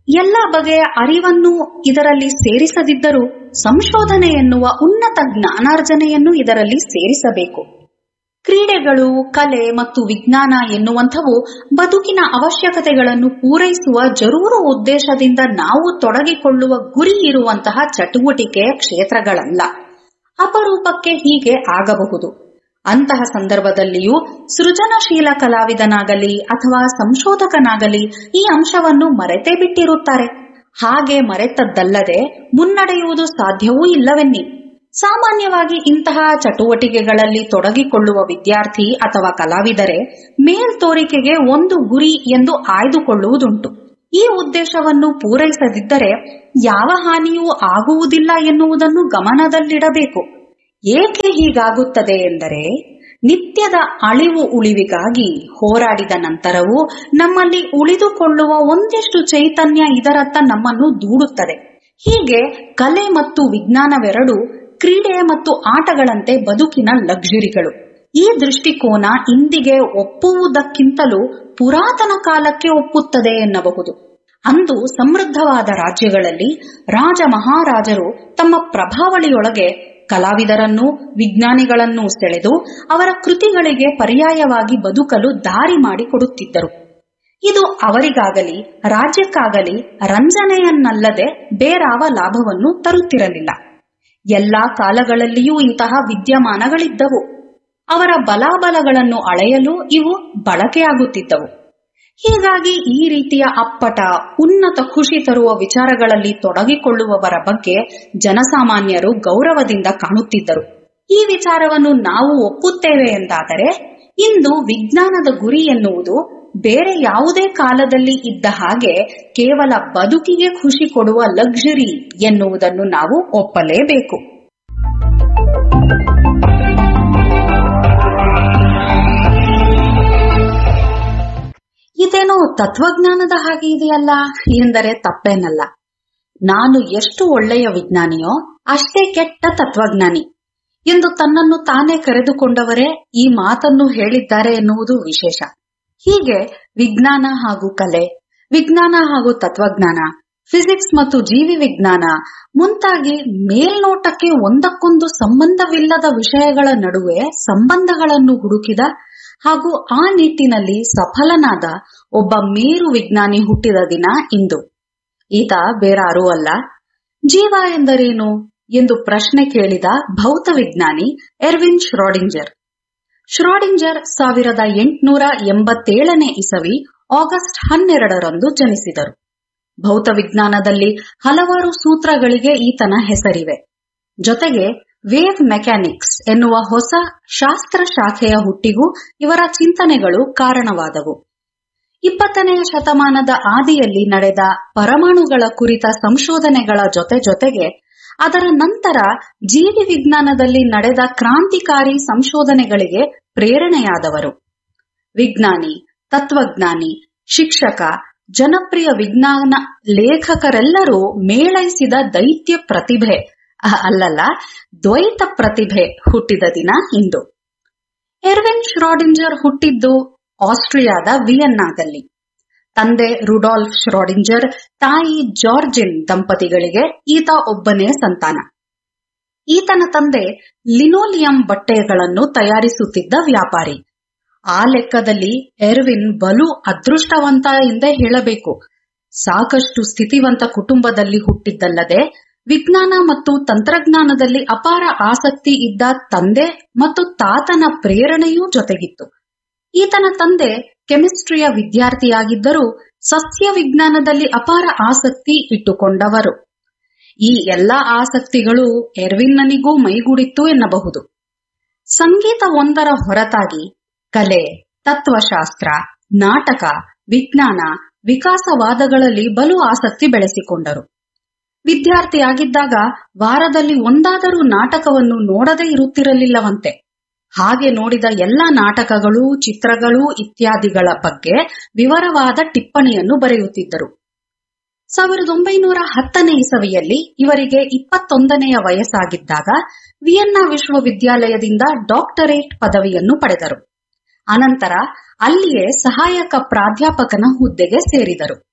ಎಲ್ಲ ಬಗೆಯ ಅರಿವನ್ನು ಇದರಲ್ಲಿ ಸೇರಿಸದಿದ್ದರೂ ಸಂಶೋಧನೆ ಎನ್ನುವ ಉನ್ನತ ಜ್ಞಾನಾರ್ಜನೆಯನ್ನು ಇದರಲ್ಲಿ ಸೇರಿಸಬೇಕು ಕ್ರೀಡೆಗಳು ಕಲೆ ಮತ್ತು ವಿಜ್ಞಾನ ಎನ್ನುವಂಥವು ಬದುಕಿನ ಅವಶ್ಯಕತೆಗಳನ್ನು ಪೂರೈಸುವ ಜರೂರು ಉದ್ದೇಶದಿಂದ ನಾವು ತೊಡಗಿಕೊಳ್ಳುವ ಗುರಿ ಇರುವಂತಹ ಚಟುವಟಿಕೆಯ ಕ್ಷೇತ್ರಗಳಲ್ಲ ಅಪರೂಪಕ್ಕೆ ಹೀಗೆ ಆಗಬಹುದು ಅಂತಹ ಸಂದರ್ಭದಲ್ಲಿಯೂ ಸೃಜನಶೀಲ ಕಲಾವಿದನಾಗಲಿ ಅಥವಾ ಸಂಶೋಧಕನಾಗಲಿ ಈ ಅಂಶವನ್ನು ಮರೆತೇ ಬಿಟ್ಟಿರುತ್ತಾರೆ ಹಾಗೆ ಮರೆತದ್ದಲ್ಲದೆ ಮುನ್ನಡೆಯುವುದು ಸಾಧ್ಯವೂ ಇಲ್ಲವೆನ್ನಿ ಸಾಮಾನ್ಯವಾಗಿ ಇಂತಹ ಚಟುವಟಿಕೆಗಳಲ್ಲಿ ತೊಡಗಿಕೊಳ್ಳುವ ವಿದ್ಯಾರ್ಥಿ ಅಥವಾ ಕಲಾವಿದರೆ ಮೇಲ್ತೋರಿಕೆಗೆ ಒಂದು ಗುರಿ ಎಂದು ಆಯ್ದುಕೊಳ್ಳುವುದುಂಟು ಈ ಉದ್ದೇಶವನ್ನು ಪೂರೈಸದಿದ್ದರೆ ಯಾವ ಹಾನಿಯೂ ಆಗುವುದಿಲ್ಲ ಎನ್ನುವುದನ್ನು ಗಮನದಲ್ಲಿಡಬೇಕು ಏಕೆ ಹೀಗಾಗುತ್ತದೆ ಎಂದರೆ ನಿತ್ಯದ ಅಳಿವು ಉಳಿವಿಗಾಗಿ ಹೋರಾಡಿದ ನಂತರವೂ ನಮ್ಮಲ್ಲಿ ಉಳಿದುಕೊಳ್ಳುವ ಒಂದಿಷ್ಟು ಚೈತನ್ಯ ಇದರತ್ತ ನಮ್ಮನ್ನು ದೂಡುತ್ತದೆ ಹೀಗೆ ಕಲೆ ಮತ್ತು ವಿಜ್ಞಾನವೆರಡು ಕ್ರೀಡೆ ಮತ್ತು ಆಟಗಳಂತೆ ಬದುಕಿನ ಲಕ್ಸುರಿಗಳು ಈ ದೃಷ್ಟಿಕೋನ ಇಂದಿಗೆ ಒಪ್ಪುವುದಕ್ಕಿಂತಲೂ ಪುರಾತನ ಕಾಲಕ್ಕೆ ಒಪ್ಪುತ್ತದೆ ಎನ್ನಬಹುದು ಅಂದು ಸಮೃದ್ಧವಾದ ರಾಜ್ಯಗಳಲ್ಲಿ ರಾಜ ಮಹಾರಾಜರು ತಮ್ಮ ಪ್ರಭಾವಳಿಯೊಳಗೆ ಕಲಾವಿದರನ್ನು ವಿಜ್ಞಾನಿಗಳನ್ನು ಸೆಳೆದು ಅವರ ಕೃತಿಗಳಿಗೆ ಪರ್ಯಾಯವಾಗಿ ಬದುಕಲು ದಾರಿ ಮಾಡಿಕೊಡುತ್ತಿದ್ದರು ಇದು ಅವರಿಗಾಗಲಿ ರಾಜ್ಯಕ್ಕಾಗಲಿ ರಂಜನೆಯನ್ನಲ್ಲದೆ ಬೇರಾವ ಲಾಭವನ್ನು ತರುತ್ತಿರಲಿಲ್ಲ ಎಲ್ಲಾ ಕಾಲಗಳಲ್ಲಿಯೂ ಇಂತಹ ವಿದ್ಯಮಾನಗಳಿದ್ದವು ಅವರ ಬಲಾಬಲಗಳನ್ನು ಅಳೆಯಲು ಇವು ಬಳಕೆಯಾಗುತ್ತಿದ್ದವು ಹೀಗಾಗಿ ಈ ರೀತಿಯ ಅಪ್ಪಟ ಉನ್ನತ ಖುಷಿ ತರುವ ವಿಚಾರಗಳಲ್ಲಿ ತೊಡಗಿಕೊಳ್ಳುವವರ ಬಗ್ಗೆ ಜನಸಾಮಾನ್ಯರು ಗೌರವದಿಂದ ಕಾಣುತ್ತಿದ್ದರು ಈ ವಿಚಾರವನ್ನು ನಾವು ಒಪ್ಪುತ್ತೇವೆ ಎಂದಾದರೆ ಇಂದು ವಿಜ್ಞಾನದ ಗುರಿ ಎನ್ನುವುದು ಬೇರೆ ಯಾವುದೇ ಕಾಲದಲ್ಲಿ ಇದ್ದ ಹಾಗೆ ಕೇವಲ ಬದುಕಿಗೆ ಖುಷಿ ಕೊಡುವ ಲಕ್ಸುರಿ ಎನ್ನುವುದನ್ನು ನಾವು ಒಪ್ಪಲೇಬೇಕು ಇದೇನೋ ತತ್ವಜ್ಞಾನದ ಹಾಗೆ ಇದೆಯಲ್ಲ ಎಂದರೆ ತಪ್ಪೇನಲ್ಲ ನಾನು ಎಷ್ಟು ಒಳ್ಳೆಯ ವಿಜ್ಞಾನಿಯೋ ಅಷ್ಟೇ ಕೆಟ್ಟ ತತ್ವಜ್ಞಾನಿ ಎಂದು ತನ್ನನ್ನು ತಾನೇ ಕರೆದುಕೊಂಡವರೇ ಈ ಮಾತನ್ನು ಹೇಳಿದ್ದಾರೆ ಎನ್ನುವುದು ವಿಶೇಷ ಹೀಗೆ ವಿಜ್ಞಾನ ಹಾಗೂ ಕಲೆ ವಿಜ್ಞಾನ ಹಾಗೂ ತತ್ವಜ್ಞಾನ ಫಿಸಿಕ್ಸ್ ಮತ್ತು ಜೀವಿ ವಿಜ್ಞಾನ ಮುಂತಾಗಿ ಮೇಲ್ನೋಟಕ್ಕೆ ಒಂದಕ್ಕೊಂದು ಸಂಬಂಧವಿಲ್ಲದ ವಿಷಯಗಳ ನಡುವೆ ಸಂಬಂಧಗಳನ್ನು ಹುಡುಕಿದ ಹಾಗೂ ಆ ನಿಟ್ಟಿನಲ್ಲಿ ಸಫಲನಾದ ಒಬ್ಬ ಮೇರು ವಿಜ್ಞಾನಿ ಹುಟ್ಟಿದ ದಿನ ಇಂದು ಈತ ಬೇರಾರೂ ಅಲ್ಲ ಜೀವ ಎಂದರೇನು ಎಂದು ಪ್ರಶ್ನೆ ಕೇಳಿದ ಭೌತ ವಿಜ್ಞಾನಿ ಎರ್ವಿನ್ ಶ್ರಾಡಿಂಜರ್ ಶ್ರಾಡಿಂಜರ್ ಸಾವಿರದ ಎಂಟುನೂರ ಎಂಬತ್ತೇಳನೇ ಇಸವಿ ಆಗಸ್ಟ್ ಹನ್ನೆರಡರಂದು ಜನಿಸಿದರು ಭೌತ ವಿಜ್ಞಾನದಲ್ಲಿ ಹಲವಾರು ಸೂತ್ರಗಳಿಗೆ ಈತನ ಹೆಸರಿವೆ ಜೊತೆಗೆ ವೇವ್ ಮೆಕ್ಯಾನಿಕ್ಸ್ ಎನ್ನುವ ಹೊಸ ಶಾಸ್ತ್ರ ಶಾಖೆಯ ಹುಟ್ಟಿಗೂ ಇವರ ಚಿಂತನೆಗಳು ಕಾರಣವಾದವು ಇಪ್ಪತ್ತನೆಯ ಶತಮಾನದ ಆದಿಯಲ್ಲಿ ನಡೆದ ಪರಮಾಣುಗಳ ಕುರಿತ ಸಂಶೋಧನೆಗಳ ಜೊತೆ ಜೊತೆಗೆ ಅದರ ನಂತರ ಜೀವಿ ವಿಜ್ಞಾನದಲ್ಲಿ ನಡೆದ ಕ್ರಾಂತಿಕಾರಿ ಸಂಶೋಧನೆಗಳಿಗೆ ಪ್ರೇರಣೆಯಾದವರು ವಿಜ್ಞಾನಿ ತತ್ವಜ್ಞಾನಿ ಶಿಕ್ಷಕ ಜನಪ್ರಿಯ ವಿಜ್ಞಾನ ಲೇಖಕರೆಲ್ಲರೂ ಮೇಳೈಸಿದ ದೈತ್ಯ ಪ್ರತಿಭೆ ಅಹ್, ಅಲ್ಲಲ್ಲ ದ್ವೈತ ಪ್ರತಿಭೆ ಹುಟ್ಟಿದ ದಿನ ಇಂದು ಎರ್ವಿನ್ ಶ್ರಾಡಿಂಜರ್ ಹುಟ್ಟಿದ್ದು ಆಸ್ಟ್ರಿಯಾದ ವಿಯನ್ನಾದಲ್ಲಿ ತಂದೆ ರುಡಾಲ್ಫ್ ಶ್ರಾಡಿಂಜರ್ ತಾಯಿ ಜಾರ್ಜಿನ್ ದಂಪತಿಗಳಿಗೆ ಈತ ಒಬ್ಬನೇ ಸಂತಾನ ಈತನ ತಂದೆ ಲಿನೋಲಿಯಂ ಬಟ್ಟೆಗಳನ್ನು ತಯಾರಿಸುತ್ತಿದ್ದ ವ್ಯಾಪಾರಿ ಆ ಲೆಕ್ಕದಲ್ಲಿ ಎರ್ವಿನ್ ಬಲು ಅದೃಷ್ಟವಂತ ಎಂದೇ ಹೇಳಬೇಕು ಸಾಕಷ್ಟು ಸ್ಥಿತಿವಂತ ಕುಟುಂಬದಲ್ಲಿ ಹುಟ್ಟಿದ್ದಲ್ಲದೆ ವಿಜ್ಞಾನ ಮತ್ತು ತಂತ್ರಜ್ಞಾನದಲ್ಲಿ ಅಪಾರ ಆಸಕ್ತಿ ಇದ್ದ ತಂದೆ ಮತ್ತು ತಾತನ ಪ್ರೇರಣೆಯೂ ಜೊತೆಗಿತ್ತು ಈತನ ತಂದೆ ಕೆಮಿಸ್ಟ್ರಿಯ ವಿದ್ಯಾರ್ಥಿಯಾಗಿದ್ದರೂ ಸಸ್ಯ ವಿಜ್ಞಾನದಲ್ಲಿ ಅಪಾರ ಆಸಕ್ತಿ ಇಟ್ಟುಕೊಂಡವರು ಈ ಎಲ್ಲಾ ಆಸಕ್ತಿಗಳು ಎರ್ವಿನ್ನನಿಗೂ ಮೈಗೂಡಿತ್ತು ಎನ್ನಬಹುದು ಸಂಗೀತ ಒಂದರ ಹೊರತಾಗಿ ಕಲೆ ತತ್ವಶಾಸ್ತ್ರ ನಾಟಕ ವಿಜ್ಞಾನ ವಿಕಾಸವಾದಗಳಲ್ಲಿ ಬಲು ಆಸಕ್ತಿ ಬೆಳೆಸಿಕೊಂಡರು ವಿದ್ಯಾರ್ಥಿಯಾಗಿದ್ದಾಗ ವಾರದಲ್ಲಿ ಒಂದಾದರೂ ನಾಟಕವನ್ನು ನೋಡದೇ ಇರುತ್ತಿರಲಿಲ್ಲವಂತೆ ಹಾಗೆ ನೋಡಿದ ಎಲ್ಲ ನಾಟಕಗಳು ಚಿತ್ರಗಳು ಇತ್ಯಾದಿಗಳ ಬಗ್ಗೆ ವಿವರವಾದ ಟಿಪ್ಪಣಿಯನ್ನು ಬರೆಯುತ್ತಿದ್ದರು ಸಾವಿರದ ಒಂಬೈನೂರ ಹತ್ತನೇ ಇಸವಿಯಲ್ಲಿ ಇವರಿಗೆ ಇಪ್ಪತ್ತೊಂದನೆಯ ವಯಸ್ಸಾಗಿದ್ದಾಗ ವಿಯೆನ್ನಾ ವಿಶ್ವವಿದ್ಯಾಲಯದಿಂದ ಡಾಕ್ಟರೇಟ್ ಪದವಿಯನ್ನು ಪಡೆದರು ಅನಂತರ ಅಲ್ಲಿಯೇ ಸಹಾಯಕ ಪ್ರಾಧ್ಯಾಪಕನ ಹುದ್ದೆಗೆ ಸೇರಿದರು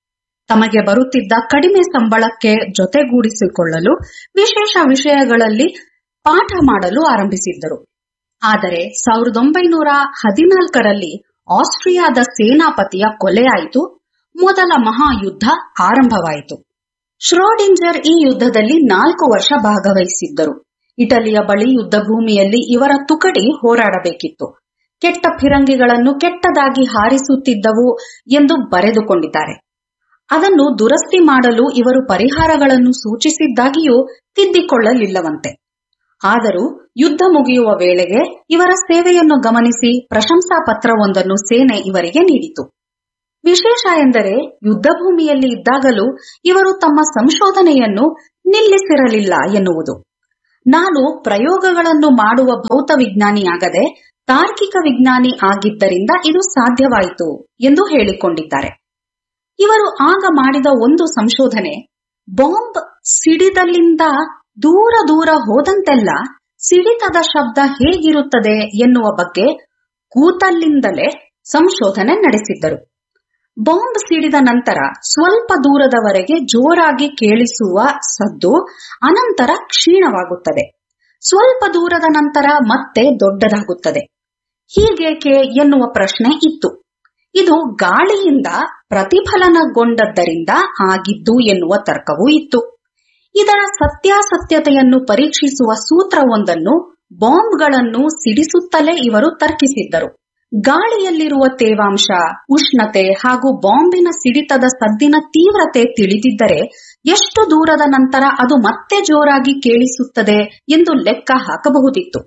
ತಮಗೆ ಬರುತ್ತಿದ್ದ ಕಡಿಮೆ ಸಂಬಳಕ್ಕೆ ಜೊತೆಗೂಡಿಸಿಕೊಳ್ಳಲು ವಿಶೇಷ ವಿಷಯಗಳಲ್ಲಿ ಪಾಠ ಮಾಡಲು ಆರಂಭಿಸಿದ್ದರು ಆದರೆ ಸಾವಿರದ ಒಂಬೈನೂರ ಹದಿನಾಲ್ಕರಲ್ಲಿ ಆಸ್ಟ್ರಿಯಾದ ಸೇನಾಪತಿಯ ಕೊಲೆಯಾಯಿತು ಮೊದಲ ಮಹಾಯುದ್ಧ ಆರಂಭವಾಯಿತು ಶ್ರೋಡಿಂಜರ್ ಈ ಯುದ್ಧದಲ್ಲಿ ನಾಲ್ಕು ವರ್ಷ ಭಾಗವಹಿಸಿದ್ದರು ಇಟಲಿಯ ಬಳಿ ಯುದ್ಧ ಭೂಮಿಯಲ್ಲಿ ಇವರ ತುಕಡಿ ಹೋರಾಡಬೇಕಿತ್ತು ಕೆಟ್ಟ ಫಿರಂಗಿಗಳನ್ನು ಕೆಟ್ಟದಾಗಿ ಹಾರಿಸುತ್ತಿದ್ದವು ಎಂದು ಬರೆದುಕೊಂಡಿದ್ದಾರೆ ಅದನ್ನು ದುರಸ್ತಿ ಮಾಡಲು ಇವರು ಪರಿಹಾರಗಳನ್ನು ಸೂಚಿಸಿದ್ದಾಗಿಯೂ ತಿದ್ದಿಕೊಳ್ಳಲಿಲ್ಲವಂತೆ ಆದರೂ ಯುದ್ಧ ಮುಗಿಯುವ ವೇಳೆಗೆ ಇವರ ಸೇವೆಯನ್ನು ಗಮನಿಸಿ ಪ್ರಶಂಸಾ ಪತ್ರವೊಂದನ್ನು ಸೇನೆ ಇವರಿಗೆ ನೀಡಿತು ವಿಶೇಷ ಎಂದರೆ ಯುದ್ಧ ಭೂಮಿಯಲ್ಲಿ ಇದ್ದಾಗಲೂ ಇವರು ತಮ್ಮ ಸಂಶೋಧನೆಯನ್ನು ನಿಲ್ಲಿಸಿರಲಿಲ್ಲ ಎನ್ನುವುದು ನಾನು ಪ್ರಯೋಗಗಳನ್ನು ಮಾಡುವ ಭೌತ ವಿಜ್ಞಾನಿಯಾಗದೆ ತಾರ್ಕಿಕ ವಿಜ್ಞಾನಿ ಆಗಿದ್ದರಿಂದ ಇದು ಸಾಧ್ಯವಾಯಿತು ಎಂದು ಹೇಳಿಕೊಂಡಿದ್ದಾರೆ ಇವರು ಆಗ ಮಾಡಿದ ಒಂದು ಸಂಶೋಧನೆ ಬಾಂಬ್ ಸಿಡಿದಲ್ಲಿಂದ ದೂರ ದೂರ ಹೋದಂತೆಲ್ಲ ಸಿಡಿತದ ಶಬ್ದ ಹೇಗಿರುತ್ತದೆ ಎನ್ನುವ ಬಗ್ಗೆ ಕೂತಲ್ಲಿಂದಲೇ ಸಂಶೋಧನೆ ನಡೆಸಿದ್ದರು ಬಾಂಬ್ ಸಿಡಿದ ನಂತರ ಸ್ವಲ್ಪ ದೂರದವರೆಗೆ ಜೋರಾಗಿ ಕೇಳಿಸುವ ಸದ್ದು ಅನಂತರ ಕ್ಷೀಣವಾಗುತ್ತದೆ ಸ್ವಲ್ಪ ದೂರದ ನಂತರ ಮತ್ತೆ ದೊಡ್ಡದಾಗುತ್ತದೆ ಹೀಗೇಕೆ ಎನ್ನುವ ಪ್ರಶ್ನೆ ಇತ್ತು ಇದು ಗಾಳಿಯಿಂದ ಪ್ರತಿಫಲನಗೊಂಡದ್ದರಿಂದ ಆಗಿದ್ದು ಎನ್ನುವ ತರ್ಕವೂ ಇತ್ತು ಇದರ ಸತ್ಯಾಸತ್ಯತೆಯನ್ನು ಪರೀಕ್ಷಿಸುವ ಸೂತ್ರವೊಂದನ್ನು ಬಾಂಬ್ಗಳನ್ನು ಸಿಡಿಸುತ್ತಲೇ ಇವರು ತರ್ಕಿಸಿದ್ದರು ಗಾಳಿಯಲ್ಲಿರುವ ತೇವಾಂಶ ಉಷ್ಣತೆ ಹಾಗೂ ಬಾಂಬಿನ ಸಿಡಿತದ ಸದ್ದಿನ ತೀವ್ರತೆ ತಿಳಿದಿದ್ದರೆ ಎಷ್ಟು ದೂರದ ನಂತರ ಅದು ಮತ್ತೆ ಜೋರಾಗಿ ಕೇಳಿಸುತ್ತದೆ ಎಂದು ಲೆಕ್ಕ ಹಾಕಬಹುದಿತ್ತು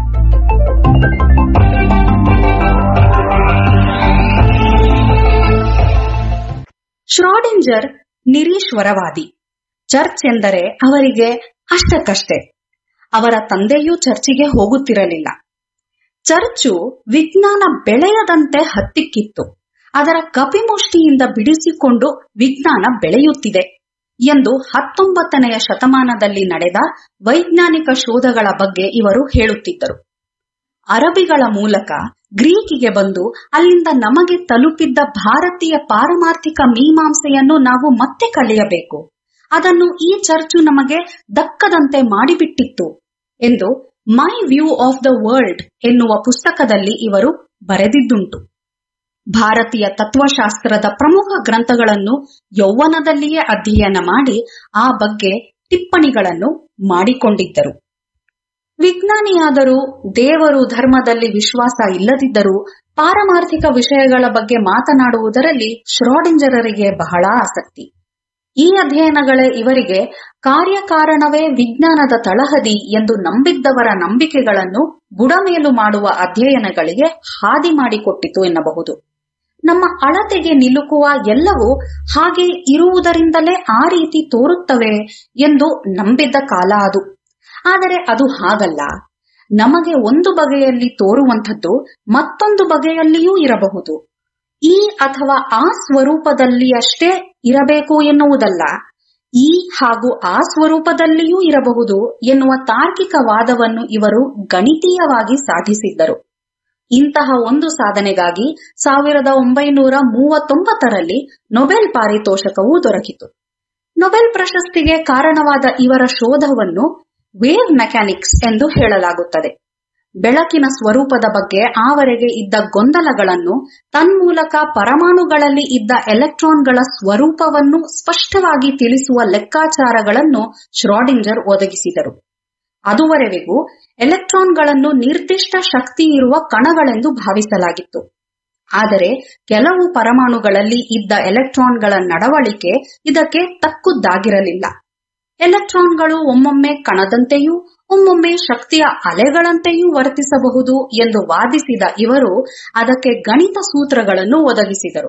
ಶ್ರಾಡಿಂಜರ್ ನಿರೀಶ್ವರವಾದಿ ಚರ್ಚ್ ಎಂದರೆ ಅವರಿಗೆ ಅಷ್ಟಕ್ಕಷ್ಟೇ ಅವರ ತಂದೆಯೂ ಚರ್ಚಿಗೆ ಹೋಗುತ್ತಿರಲಿಲ್ಲ ಚರ್ಚು ವಿಜ್ಞಾನ ಬೆಳೆಯದಂತೆ ಹತ್ತಿಕ್ಕಿತ್ತು ಅದರ ಕಪಿಮುಷ್ಟಿಯಿಂದ ಬಿಡಿಸಿಕೊಂಡು ವಿಜ್ಞಾನ ಬೆಳೆಯುತ್ತಿದೆ ಎಂದು ಹತ್ತೊಂಬತ್ತನೆಯ ಶತಮಾನದಲ್ಲಿ ನಡೆದ ವೈಜ್ಞಾನಿಕ ಶೋಧಗಳ ಬಗ್ಗೆ ಇವರು ಹೇಳುತ್ತಿದ್ದರು ಅರಬಿಗಳ ಮೂಲಕ ಗ್ರೀಕಿಗೆ ಬಂದು ಅಲ್ಲಿಂದ ನಮಗೆ ತಲುಪಿದ್ದ ಭಾರತೀಯ ಪಾರಮಾರ್ಥಿಕ ಮೀಮಾಂಸೆಯನ್ನು ನಾವು ಮತ್ತೆ ಕಲಿಯಬೇಕು ಅದನ್ನು ಈ ಚರ್ಚು ನಮಗೆ ದಕ್ಕದಂತೆ ಮಾಡಿಬಿಟ್ಟಿತ್ತು ಎಂದು my view of the world ಎನ್ನುವ ಪುಸ್ತಕದಲ್ಲಿ ಇವರು ಬರೆದಿದ್ದುಂಟು ಭಾರತೀಯ ತತ್ವಶಾಸ್ತ್ರದ ಪ್ರಮುಖ ಗ್ರಂಥಗಳನ್ನು ಯೌವನದಲ್ಲಿಯೇ ಅಧ್ಯಯನ ಮಾಡಿ ಆ ಬಗ್ಗೆ ಟಿಪ್ಪಣಿಗಳನ್ನು ಮಾಡಿಕೊಂಡಿದ್ದರು ವಿಜ್ಞಾನಿಯಾದರೂ ದೇವರು ಧರ್ಮದಲ್ಲಿ ವಿಶ್ವಾಸ ಇಲ್ಲದಿದ್ದರೂ ಪಾರಮಾರ್ಥಿಕ ವಿಷಯಗಳ ಬಗ್ಗೆ ಮಾತನಾಡುವುದರಲ್ಲಿ ಶ್ರೋಡಿಂಜರರಿಗೆ ಬಹಳ ಆಸಕ್ತಿ ಈ ಅಧ್ಯಯನಗಳೇ ಇವರಿಗೆ ಕಾರ್ಯಕಾರಣವೇ ವಿಜ್ಞಾನದ ತಳಹದಿ ಎಂದು ನಂಬಿದ್ದವರ ನಂಬಿಕೆಗಳನ್ನು ಬುಡಮೇಲು ಮಾಡುವ ಅಧ್ಯಯನಗಳಿಗೆ ಹಾದಿ ಮಾಡಿಕೊಟ್ಟಿತು ಎನ್ನಬಹುದು ನಮ್ಮ ಅಳತೆಗೆ ನಿಲುಕುವ ಎಲ್ಲವೂ ಹಾಗೆ ಇರುವುದರಿಂದಲೇ ಆ ರೀತಿ ತೋರುತ್ತವೆ ಎಂದು ನಂಬಿದ್ದ ಕಾಲ ಅದು ಆದರೆ ಅದು ಹಾಗಲ್ಲ ನಮಗೆ ಒಂದು ಬಗೆಯಲ್ಲಿ ತೋರುವಂಥದ್ದು ಮತ್ತೊಂದು ಬಗೆಯಲ್ಲಿಯೂ ಇರಬಹುದು ಈ ಅಥವಾ ಆ ಸ್ವರೂಪದಲ್ಲಿಯಷ್ಟೇ ಇರಬೇಕು ಎನ್ನುವುದಲ್ಲ ಈ ಹಾಗೂ ಆ ಸ್ವರೂಪದಲ್ಲಿಯೂ ಇರಬಹುದು ಎನ್ನುವ ತಾರ್ಕಿಕ ವಾದವನ್ನು ಇವರು ಗಣಿತೀಯವಾಗಿ ಸಾಧಿಸಿದ್ದರು ಇಂತಹ ಒಂದು ಸಾಧನೆಗಾಗಿ ಸಾವಿರದ ಒಂಬೈನೂರ ಮೂವತ್ತೊಂಬತ್ತರಲ್ಲಿ ನೊಬೆಲ್ ಪಾರಿತೋಷಕವೂ ದೊರಕಿತು ನೊಬೆಲ್ ಪ್ರಶಸ್ತಿಗೆ ಕಾರಣವಾದ ಇವರ ಶೋಧವನ್ನು ವೇವ್ ಮೆಕ್ಯಾನಿಕ್ಸ್ ಎಂದು ಹೇಳಲಾಗುತ್ತದೆ ಬೆಳಕಿನ ಸ್ವರೂಪದ ಬಗ್ಗೆ ಆವರೆಗೆ ಇದ್ದ ಗೊಂದಲಗಳನ್ನು ತನ್ಮೂಲಕ ಪರಮಾಣುಗಳಲ್ಲಿ ಇದ್ದ ಎಲೆಕ್ಟ್ರಾನ್ಗಳ ಸ್ವರೂಪವನ್ನು ಸ್ಪಷ್ಟವಾಗಿ ತಿಳಿಸುವ ಲೆಕ್ಕಾಚಾರಗಳನ್ನು ಶ್ರಾಡಿಂಜರ್ ಒದಗಿಸಿದರು ಅದುವರೆವಿಗೂ ಎಲೆಕ್ಟ್ರಾನ್ಗಳನ್ನು ನಿರ್ದಿಷ್ಟ ಶಕ್ತಿ ಇರುವ ಕಣಗಳೆಂದು ಭಾವಿಸಲಾಗಿತ್ತು ಆದರೆ ಕೆಲವು ಪರಮಾಣುಗಳಲ್ಲಿ ಇದ್ದ ಎಲೆಕ್ಟ್ರಾನ್ಗಳ ನಡವಳಿಕೆ ಇದಕ್ಕೆ ತಕ್ಕುದಾಗಿರಲಿಲ್ಲ ಎಲೆಕ್ಟ್ರಾನ್ಗಳು ಒಮ್ಮೊಮ್ಮೆ ಕಣದಂತೆಯೂ ಒಮ್ಮೊಮ್ಮೆ ಶಕ್ತಿಯ ಅಲೆಗಳಂತೆಯೂ ವರ್ತಿಸಬಹುದು ಎಂದು ವಾದಿಸಿದ ಇವರು ಅದಕ್ಕೆ ಗಣಿತ ಸೂತ್ರಗಳನ್ನು ಒದಗಿಸಿದರು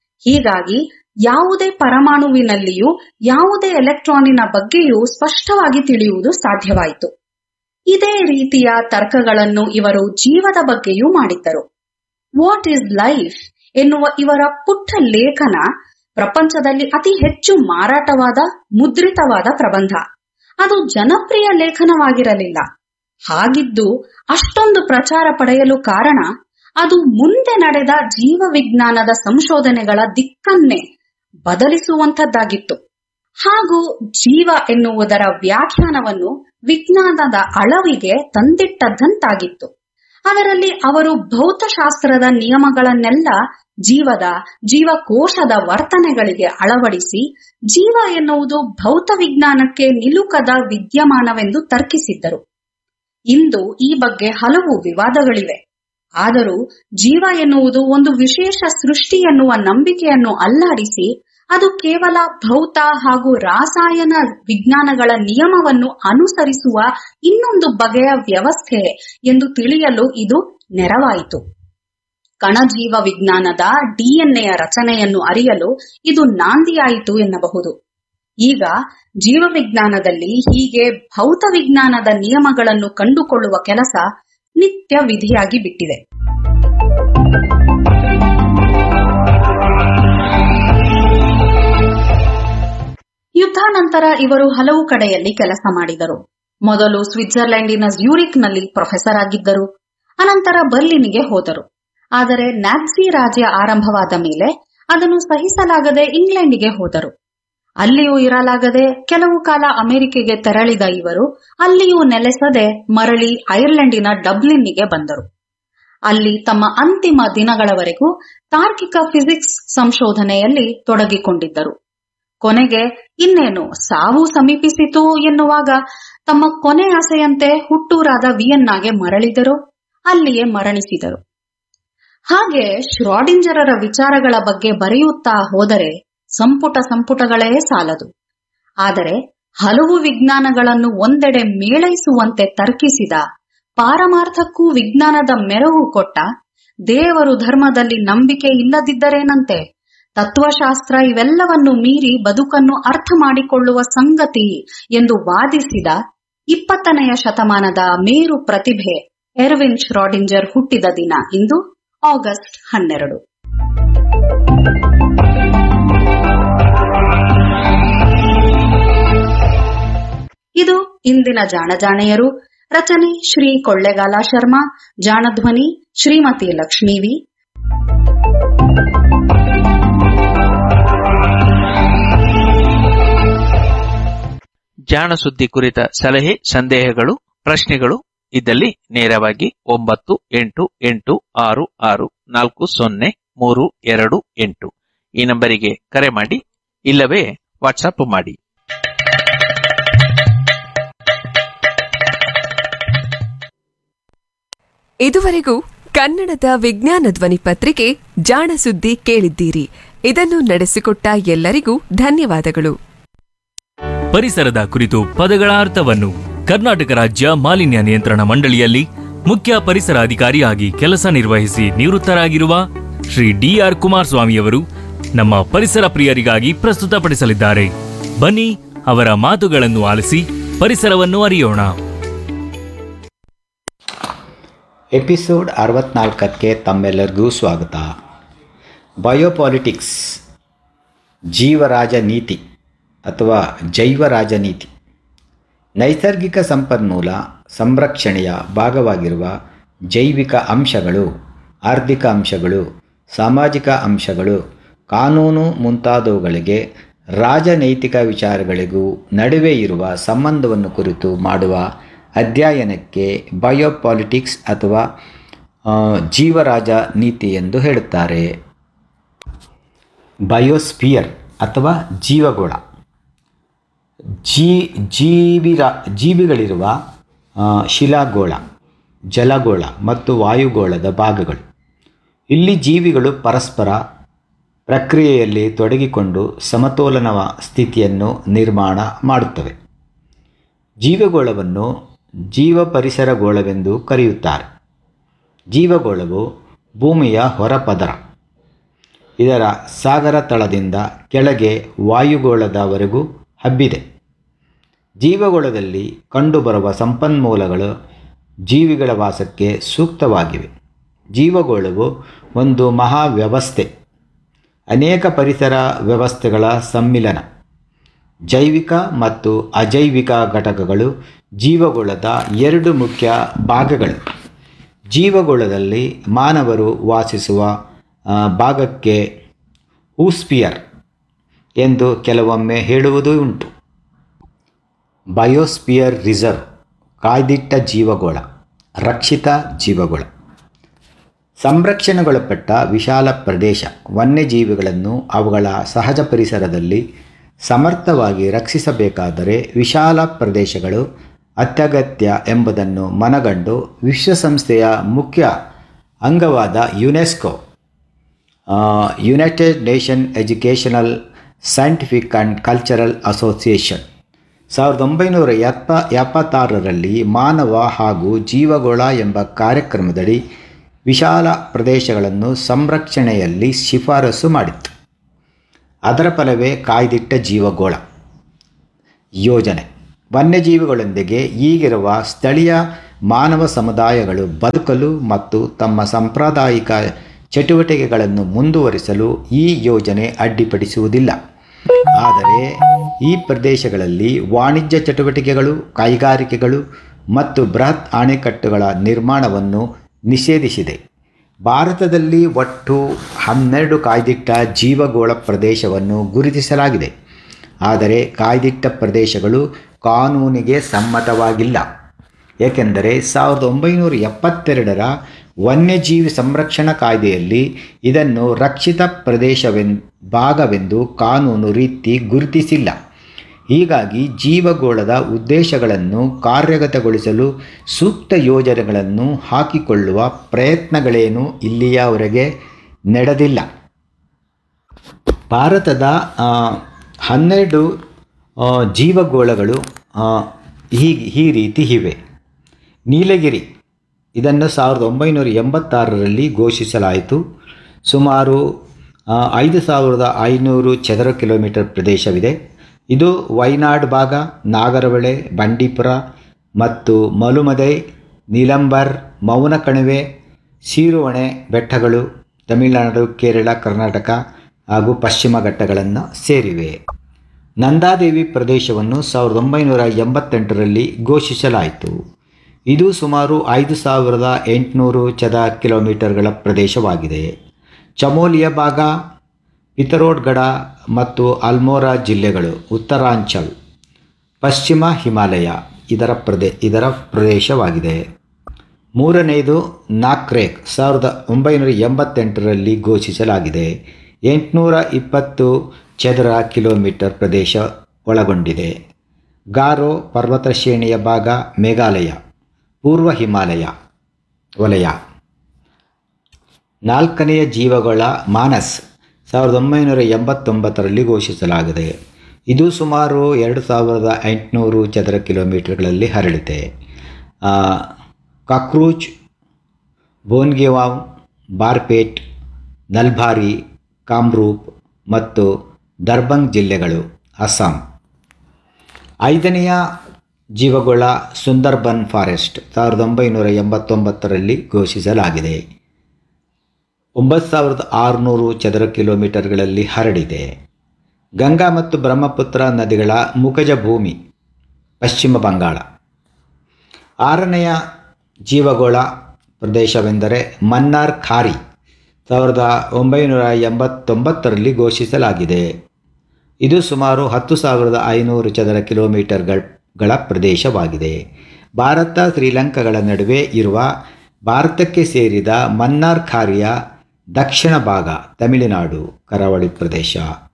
ಹೀಗಾಗಿ ಯಾವುದೇ ಪರಮಾಣುವಿನಲ್ಲಿಯೂ ಯಾವುದೇ ಎಲೆಕ್ಟ್ರಾನಿನ ಬಗ್ಗೆಯೂ ಸ್ಪಷ್ಟವಾಗಿ ತಿಳಿಯುವುದು ಸಾಧ್ಯವಾಯಿತು ಇದೇ ರೀತಿಯ ತರ್ಕಗಳನ್ನು ಇವರು ಜೀವದ ಬಗ್ಗೆಯೂ ಮಾಡಿದ್ದರು ವಾಟ್ ಈಸ್ ಲೈಫ್ ಎನ್ನುವ ಇವರ ಪುಟ್ಟ ಲೇಖನ ಪ್ರಪಂಚದಲ್ಲಿ ಅತಿ ಹೆಚ್ಚು ಮಾರಾಟವಾದ ಮುದ್ರಿತವಾದ ಪ್ರಬಂಧ ಅದು ಜನಪ್ರಿಯ ಲೇಖನವಾಗಿರಲಿಲ್ಲ ಹಾಗಿದ್ದು ಅಷ್ಟೊಂದು ಪ್ರಚಾರ ಪಡೆಯಲು ಕಾರಣ ಅದು ಮುಂದೆ ನಡೆದ ಜೀವವಿಜ್ಞಾನದ ಸಂಶೋಧನೆಗಳ ದಿಕ್ಕನ್ನೇ ಬದಲಿಸುವಂತದ್ದಾಗಿತ್ತು ಹಾಗೂ ಜೀವ ಎನ್ನುವುದರ ವ್ಯಾಖ್ಯಾನವನ್ನು ವಿಜ್ಞಾನದ ಅಳವಿಗೆ ತಂದಿಟ್ಟದ್ದಂತಾಗಿತ್ತು ಅದರಲ್ಲಿ ಅವರು ಭೌತಶಾಸ್ತ್ರದ ನಿಯಮಗಳನ್ನೆಲ್ಲ ಜೀವದ ಜೀವಕೋಶದ ವರ್ತನೆಗಳಿಗೆ ಅಳವಡಿಸಿ ಜೀವ ಎನ್ನುವುದು ಭೌತ ವಿಜ್ಞಾನಕ್ಕೆ ನಿಲುಕದ ವಿದ್ಯಮಾನವೆಂದು ತರ್ಕಿಸಿದ್ದರು ಇಂದು ಈ ಬಗ್ಗೆ ಹಲವು ವಿವಾದಗಳಿವೆ ಆದರೂ ಜೀವ ಎನ್ನುವುದು ಒಂದು ವಿಶೇಷ ಸೃಷ್ಟಿ ಎನ್ನುವ ನಂಬಿಕೆಯನ್ನು ಅಲ್ಲಾಡಿಸಿ ಅದು ಕೇವಲ ಭೌತ ಹಾಗೂ ರಾಸಾಯನ ವಿಜ್ಞಾನಗಳ ನಿಯಮವನ್ನು ಅನುಸರಿಸುವ ಇನ್ನೊಂದು ಬಗೆಯ ವ್ಯವಸ್ಥೆ ಎಂದು ತಿಳಿಯಲು ಇದು ನೆರವಾಯಿತು ಕಣಜೀವ ವಿಜ್ಞಾನದ ಡಿಎನ್ಎಯ ರಚನೆಯನ್ನು ಅರಿಯಲು ಇದು ನಾಂದಿಯಾಯಿತು ಎನ್ನಬಹುದು ಈಗ ಜೀವವಿಜ್ಞಾನದಲ್ಲಿ ಹೀಗೆ ಭೌತ ವಿಜ್ಞಾನದ ನಿಯಮಗಳನ್ನು ಕಂಡುಕೊಳ್ಳುವ ಕೆಲಸ ನಿತ್ಯ ವಿಧಿಯಾಗಿ ಬಿಟ್ಟಿದೆ ಯುದ್ಧಾನಂತರ ಇವರು ಹಲವು ಕಡೆಯಲ್ಲಿ ಕೆಲಸ ಮಾಡಿದರು ಮೊದಲು ಸ್ವಿಟ್ಜರ್ಲೆಂಡಿನ ಜ್ಯೂರಿಕ್ನಲ್ಲಿ ಪ್ರೊಫೆಸರ್ ಆಗಿದ್ದರು ಅನಂತರ ಬರ್ಲಿನ್ಗೆ ಹೋದರು ಆದರೆ ನ್ಯಾಪ್ಸಿ ರಾಜ್ಯ ಆರಂಭವಾದ ಮೇಲೆ ಅದನ್ನು ಸಹಿಸಲಾಗದೆ ಇಂಗ್ಲೆಂಡಿಗೆ ಹೋದರು ಅಲ್ಲಿಯೂ ಇರಲಾಗದೆ ಕೆಲವು ಕಾಲ ಅಮೆರಿಕೆಗೆ ತೆರಳಿದ ಇವರು ಅಲ್ಲಿಯೂ ನೆಲೆಸದೆ ಮರಳಿ ಐರ್ಲೆಂಡಿನ ಡಬ್ಲಿನ್ನಿಗೆ ಬಂದರು ಅಲ್ಲಿ ತಮ್ಮ ಅಂತಿಮ ದಿನಗಳವರೆಗೂ ತಾರ್ಕಿಕ ಫಿಸಿಕ್ಸ್ ಸಂಶೋಧನೆಯಲ್ಲಿ ತೊಡಗಿಕೊಂಡಿದ್ದರು ಕೊನೆಗೆ ಇನ್ನೇನು ಸಾವು ಸಮೀಪಿಸಿತು ಎನ್ನುವಾಗ ತಮ್ಮ ಕೊನೆ ಆಸೆಯಂತೆ ಹುಟ್ಟೂರಾದ ವಿಯನ್ನಾಗೆ ಮರಳಿದರು ಅಲ್ಲಿಯೇ ಮರಣಿಸಿದರು ಹಾಗೆ ಶ್ರಾಡಿಂಜರರ ವಿಚಾರಗಳ ಬಗ್ಗೆ ಬರೆಯುತ್ತಾ ಹೋದರೆ ಸಂಪುಟ ಸಂಪುಟಗಳೇ ಸಾಲದು ಆದರೆ ಹಲವು ವಿಜ್ಞಾನಗಳನ್ನು ಒಂದೆಡೆ ಮೇಳೈಸುವಂತೆ ತರ್ಕಿಸಿದ ಪಾರಮಾರ್ಥಕ್ಕೂ ವಿಜ್ಞಾನದ ಮೆರಗು ಕೊಟ್ಟ ದೇವರು ಧರ್ಮದಲ್ಲಿ ನಂಬಿಕೆ ಇಲ್ಲದಿದ್ದರೇನಂತೆ ತತ್ವಶಾಸ್ತ್ರ ಇವೆಲ್ಲವನ್ನು ಮೀರಿ ಬದುಕನ್ನು ಅರ್ಥ ಮಾಡಿಕೊಳ್ಳುವ ಸಂಗತಿ ಎಂದು ವಾದಿಸಿದ ಇಪ್ಪತ್ತನೆಯ ಶತಮಾನದ ಮೇರು ಪ್ರತಿಭೆ ಎರ್ವಿನ್ ಶ್ರಾಡಿಂಜರ್ ಹುಟ್ಟಿದ ದಿನ ಇಂದು ಆಗಸ್ಟ್ ಹನ್ನೆರಡು ಇದು ಇಂದಿನ ಜಾಣಜಾಣೆಯರು ರಚನೆ ಶ್ರೀ ಕೊಳ್ಳೆಗಾಲ ಶರ್ಮಾ ಜಾಣಧ್ವನಿ ಶ್ರೀಮತಿ ಲಕ್ಷ್ಮೀ ವಿ ಜಾಣ ಸುದ್ದಿ ಕುರಿತ ಸಲಹೆ ಸಂದೇಹಗಳು ಪ್ರಶ್ನೆಗಳು ಇದ್ದಲ್ಲಿ ನೇರವಾಗಿ ಒಂಬತ್ತು ಎಂಟು ಎಂಟು ಆರು ಆರು ನಾಲ್ಕು ಸೊನ್ನೆ ಮೂರು ಎರಡು ಎಂಟು ಈ ನಂಬರಿಗೆ ಕರೆ ಮಾಡಿ ಇಲ್ಲವೇ ವಾಟ್ಸಪ್ ಮಾಡಿ ಇದುವರೆಗೂ ಕನ್ನಡದ ವಿಜ್ಞಾನ ಧ್ವನಿ ಪತ್ರಿಕೆ ಜಾಣ ಸುದ್ದಿ ಕೇಳಿದ್ದೀರಿ ಇದನ್ನು ನಡೆಸಿಕೊಟ್ಟ ಎಲ್ಲರಿಗೂ ಧನ್ಯವಾದಗಳು ಪರಿಸರದ ಕುರಿತು ಪದಗಳ ಅರ್ಥವನ್ನು ಕರ್ನಾಟಕ ರಾಜ್ಯ ಮಾಲಿನ್ಯ ನಿಯಂತ್ರಣ ಮಂಡಳಿಯಲ್ಲಿ ಮುಖ್ಯ ಪರಿಸರ ಅಧಿಕಾರಿಯಾಗಿ ಕೆಲಸ ನಿರ್ವಹಿಸಿ ನಿವೃತ್ತರಾಗಿರುವ ಶ್ರೀ ಡಿಆರ್ ಕುಮಾರಸ್ವಾಮಿಯವರು ನಮ್ಮ ಪರಿಸರ ಪ್ರಿಯರಿಗಾಗಿ ಪ್ರಸ್ತುತಪಡಿಸಲಿದ್ದಾರೆ ಬನ್ನಿ ಅವರ ಮಾತುಗಳನ್ನು ಆಲಿಸಿ ಪರಿಸರವನ್ನು ಅರಿಯೋಣ ಎಪಿಸೋಡ್ ಅರವತ್ನಾಲ್ಕಕ್ಕೆ ತಮ್ಮೆಲ್ಲರಿಗೂ ಸ್ವಾಗತ ಬಯೋಪಾಲಿಟಿಕ್ಸ್ ಜೀವರಾಜ ನೀತಿ ಅಥವಾ ಜೈವ ರಾಜನೀತಿ ನೈಸರ್ಗಿಕ ಸಂಪನ್ಮೂಲ ಸಂರಕ್ಷಣೆಯ ಭಾಗವಾಗಿರುವ ಜೈವಿಕ ಅಂಶಗಳು ಆರ್ಥಿಕ ಅಂಶಗಳು ಸಾಮಾಜಿಕ ಅಂಶಗಳು ಕಾನೂನು ಮುಂತಾದವುಗಳಿಗೆ ರಾಜನೈತಿಕ ವಿಚಾರಗಳಿಗೂ ನಡುವೆ ಇರುವ ಸಂಬಂಧವನ್ನು ಕುರಿತು ಮಾಡುವ ಅಧ್ಯಯನಕ್ಕೆ ಬಯೋಪಾಲಿಟಿಕ್ಸ್ ಅಥವಾ ಆ, ಜೀವರಾಜ ನೀತಿ ಎಂದು ಹೇಳುತ್ತಾರೆ ಬಯೋಸ್ಪಿಯರ್ ಅಥವಾ ಜೀವಗೋಳ ಜೀ ಜೀವಿರ ಜೀವಿಗಳಿರುವ ಆ, ಶಿಲಾಗೋಳ ಜಲಗೋಳ ಮತ್ತು ವಾಯುಗೋಳದ ಭಾಗಗಳು ಇಲ್ಲಿ ಜೀವಿಗಳು ಪರಸ್ಪರ ಪ್ರಕ್ರಿಯೆಯಲ್ಲಿ ತೊಡಗಿಕೊಂಡು ಸಮತೋಲನ ಸ್ಥಿತಿಯನ್ನು ನಿರ್ಮಾಣ ಮಾಡುತ್ತವೆ ಜೀವಗೋಳವನ್ನು ಜೀವ ಪರಿಸರ ಗೋಳವೆಂದು ಕರೆಯುತ್ತಾರೆ ಜೀವಗೋಳವು ಭೂಮಿಯ ಹೊರಪದರ ಇದರ ಸಾಗರ ತಳದಿಂದ ಕೆಳಗೆ ವಾಯುಗೋಳದವರೆಗೂ ಹಬ್ಬಿದೆ ಜೀವಗೋಳದಲ್ಲಿ ಕಂಡುಬರುವ ಸಂಪನ್ಮೂಲಗಳು ಜೀವಿಗಳ ವಾಸಕ್ಕೆ ಸೂಕ್ತವಾಗಿವೆ ಜೀವಗೋಳವು ಒಂದು ಮಹಾ ವ್ಯವಸ್ಥೆ ಅನೇಕ ಪರಿಸರ ವ್ಯವಸ್ಥೆಗಳ ಸಮ್ಮಿಲನ ಜೈವಿಕ ಮತ್ತು ಅಜೈವಿಕ ಘಟಕಗಳು ಜೀವಗೋಳದ ಎರಡು ಮುಖ್ಯ ಭಾಗಗಳು ಜೀವಗೋಳದಲ್ಲಿ ಮಾನವರು ವಾಸಿಸುವ ಆ, ಭಾಗಕ್ಕೆ ಊಸ್ಪಿಯರ್ ಎಂದು ಕೆಲವೊಮ್ಮೆ ಹೇಳುವುದೂ ಉಂಟು ಬಯೋಸ್ಪಿಯರ್ ರಿಸರ್ವ್ ಕಾಯ್ದಿಟ್ಟ ಜೀವಗೋಳ ರಕ್ಷಿತ ಜೀವಗೋಳ ಸಂರಕ್ಷಣೆಗೊಳಪಟ್ಟ ವಿಶಾಲ ಪ್ರದೇಶ ವನ್ಯಜೀವಿಗಳನ್ನು ಅವುಗಳ ಸಹಜ ಪರಿಸರದಲ್ಲಿ ಸಮರ್ಥವಾಗಿ ರಕ್ಷಿಸಬೇಕಾದರೆ ವಿಶಾಲ ಪ್ರದೇಶಗಳು ಅತ್ಯಗತ್ಯ ಎಂಬುದನ್ನು ಮನಗಂಡು ವಿಶ್ವಸಂಸ್ಥೆಯ ಮುಖ್ಯ ಅಂಗವಾದ UNESCO united nation educational scientific and cultural association ಸಾವಿರದ ಒಂಬೈನೂರ ಎಪ್ಪ ಎಪ್ಪತ್ತಾರರಲ್ಲಿ ಮಾನವ ಹಾಗೂ ಜೀವಗೋಳ ಎಂಬ ಕಾರ್ಯಕ್ರಮದಡಿ ವಿಶಾಲ ಪ್ರದೇಶಗಳನ್ನು ಸಂರಕ್ಷಣೆಯಲ್ಲಿ ಶಿಫಾರಸು ಮಾಡಿತ್ತು ಅದರ ಫಲವೇ ಕಾಯ್ದಿಟ್ಟ ಜೀವಗೋಳ ಯೋಜನೆ ವನ್ಯಜೀವಿಗಳೊಂದಿಗೆ ಈಗಿರುವ ಸ್ಥಳೀಯ ಮಾನವ ಸಮುದಾಯಗಳು ಬದುಕಲು ಮತ್ತು ತಮ್ಮ ಸಾಂಪ್ರದಾಯಿಕ ಚಟುವಟಿಕೆಗಳನ್ನು ಮುಂದುವರಿಸಲು ಈ ಯೋಜನೆ ಅಡ್ಡಿಪಡಿಸುವುದಿಲ್ಲ ಆದರೆ ಈ ಪ್ರದೇಶಗಳಲ್ಲಿ ವಾಣಿಜ್ಯ ಚಟುವಟಿಕೆಗಳು ಕೈಗಾರಿಕೆಗಳು ಮತ್ತು ಬೃಹತ್ ಅಣೆಕಟ್ಟುಗಳ ನಿರ್ಮಾಣವನ್ನು ನಿಷೇಧಿಸಿದೆ ಭಾರತದಲ್ಲಿ ಒಟ್ಟು ಹನ್ನೆರಡು ಕಾಯ್ದಿಟ್ಟ ಜೀವಗೋಳ ಪ್ರದೇಶವನ್ನು ಗುರುತಿಸಲಾಗಿದೆ ಆದರೆ ಕಾಯ್ದಿಟ್ಟ ಪ್ರದೇಶಗಳು ಕಾನೂನಿಗೆ ಸಮ್ಮತವಾಗಿಲ್ಲ ಏಕೆಂದರೆ ಸಾವಿರದ ಒಂಬೈನೂರ ಎಪ್ಪತ್ತೆರಡರ ವನ್ಯಜೀವಿ ಸಂರಕ್ಷಣಾ ಕಾಯ್ದೆಯಲ್ಲಿ ಇದನ್ನು ರಕ್ಷಿತ ಪ್ರದೇಶವೆನ್ ಭಾಗವೆಂದು ಕಾನೂನು ರೀತಿ ಗುರುತಿಸಿಲ್ಲ ಹೀಗಾಗಿ ಜೀವಗೋಳದ ಉದ್ದೇಶಗಳನ್ನು ಕಾರ್ಯಗತಗೊಳಿಸಲು ಸೂಕ್ತ ಯೋಜನೆಗಳನ್ನು ಹಾಕಿಕೊಳ್ಳುವ ಪ್ರಯತ್ನಗಳೇನು ಇಲ್ಲಿಯವರೆಗೆ ನಡೆದಿಲ್ಲ ಭಾರತದ ಆ, ಹನ್ನೆರಡು ಆ, ಜೀವಗೋಳಗಳು ಆ, ಹೀಗೆ ಈ ರೀತಿ ಇವೆ ನೀಲಗಿರಿ ಇದನ್ನು ಸಾವಿರದ ಒಂಬೈನೂರ ಎಂಬತ್ತಾರರಲ್ಲಿ ಘೋಷಿಸಲಾಯಿತು ಸುಮಾರು ಆ, ಐದು ಸಾವಿರದ ಐನೂರು ಚದರ ಕಿಲೋಮೀಟರ್ ಪ್ರದೇಶವಿದೆ ಇದು ವೈನಾಡ್ ಭಾಗ ನಾಗರಹೊಳೆ ಬಂಡೀಪುರ ಮತ್ತು ಮಲುಮದೈ ನೀಲಂಬರ್ ಮೌನ ಕಣಿವೆ ಸೀರುವಣೆ ಬೆಟ್ಟಗಳು ತಮಿಳುನಾಡು ಕೇರಳ ಕರ್ನಾಟಕ ಹಾಗೂ ಪಶ್ಚಿಮ ಘಟ್ಟಗಳನ್ನು ಸೇರಿವೆ ನಂದಾದೇವಿ ಪ್ರದೇಶವನ್ನು ಸಾವಿರದ ಒಂಬೈನೂರ ಎಂಬತ್ತೆಂಟರಲ್ಲಿ ಘೋಷಿಸಲಾಯಿತು ಇದು ಸುಮಾರು ಐದು ಸಾವಿರದ ಎಂಟುನೂರು ಚದ ಕಿಲೋಮೀಟರ್ಗಳ ಪ್ರದೇಶವಾಗಿದೆ ಚಮೋಲಿಯ ಭಾಗ ಪಿತರೋಡ್ಗಢ ಮತ್ತು ಅಲ್ಮೋರಾ ಜಿಲ್ಲೆಗಳು ಉತ್ತರಾಂಚಲ್ ಪಶ್ಚಿಮ ಹಿಮಾಲಯ ಇದರ ಪ್ರದೇ ಇದರ ಪ್ರದೇಶವಾಗಿದೆ ಮೂರನೆಯದು ನಾಕ್ರೇಕ್ ಸಾವಿರದ ಒಂಬೈನೂರ ಎಂಬತ್ತೆಂಟರಲ್ಲಿ ಘೋಷಿಸಲಾಗಿದೆ ಎಂಟುನೂರ ಇಪ್ಪತ್ತು ಚದರ ಕಿಲೋಮೀಟರ್ ಪ್ರದೇಶ ಒಳಗೊಂಡಿದೆ ಗಾರೋ ಪರ್ವತ ಶ್ರೇಣಿಯ ಭಾಗ ಮೇಘಾಲಯ ಪೂರ್ವ ಹಿಮಾಲಯ ವಲಯ ನಾಲ್ಕನೆಯ ಜೀವಗಳ ಮಾನಸ್ ಸಾವಿರದ ಒಂಬೈನೂರ ಎಂಬತ್ತೊಂಬತ್ತರಲ್ಲಿ ಘೋಷಿಸಲಾಗಿದೆ ಇದು ಸುಮಾರು ಎರಡು ಸಾವಿರದ ಎಂಟುನೂರು ಚದರ ಕಿಲೋಮೀಟರ್ಗಳಲ್ಲಿ ಹರಡಿದೆ ಆ, ಕಕ್ರೂಚ್ ಬೋನ್ಗೆವಾವ್ ಬಾರ್ಪೇಟ್ ನಲ್ಬಾರಿ ಕಾಮ್ರೂಪ್ ಮತ್ತು ದರ್ಬಂಗ್ ಜಿಲ್ಲೆಗಳು ಅಸ್ಸಾಂ ಐದನೆಯ ಜೀವಗೋಳ ಸುಂದರ್ಬನ್ ಫಾರೆಸ್ಟ್ ಸಾವಿರದ ಒಂಬೈನೂರ ಎಂಬತ್ತೊಂಬತ್ತರಲ್ಲಿ ಘೋಷಿಸಲಾಗಿದೆ ಒಂಬತ್ತು ಸಾವಿರದ ಆರುನೂರು ಚದರ ಕಿಲೋಮೀಟರ್ಗಳಲ್ಲಿ ಹರಡಿದೆ ಗಂಗಾ ಮತ್ತು ಬ್ರಹ್ಮಪುತ್ರ ನದಿಗಳ ಮುಖಜ ಭೂಮಿ ಪಶ್ಚಿಮ ಬಂಗಾಳ ಆರನೆಯ ಜೀವಗೋಳ ಪ್ರದೇಶವೆಂದರೆ ಮನ್ನಾರ್ ಖಾರಿ ಸಾವಿರದ ಒಂಬೈನೂರ ಎಂಬತ್ತೊಂಬತ್ತರಲ್ಲಿ ಘೋಷಿಸಲಾಗಿದೆ ಇದು ಸುಮಾರು ಹತ್ತು ಸಾವಿರದ ಐನೂರು ಚದರ ಕಿಲೋಮೀಟರ್ಗಳ ಪ್ರದೇಶವಾಗಿದೆ ಭಾರತ ಶ್ರೀಲಂಕಾಗಳ ನಡುವೆ ಇರುವ ಭಾರತಕ್ಕೆ ಸೇರಿದ ಮನ್ನಾರ್ ಖಾರಿಯ ದಕ್ಷಿಣ ಭಾಗ ತಮಿಳುನಾಡು ಕರಾವಳಿ ಪ್ರದೇಶ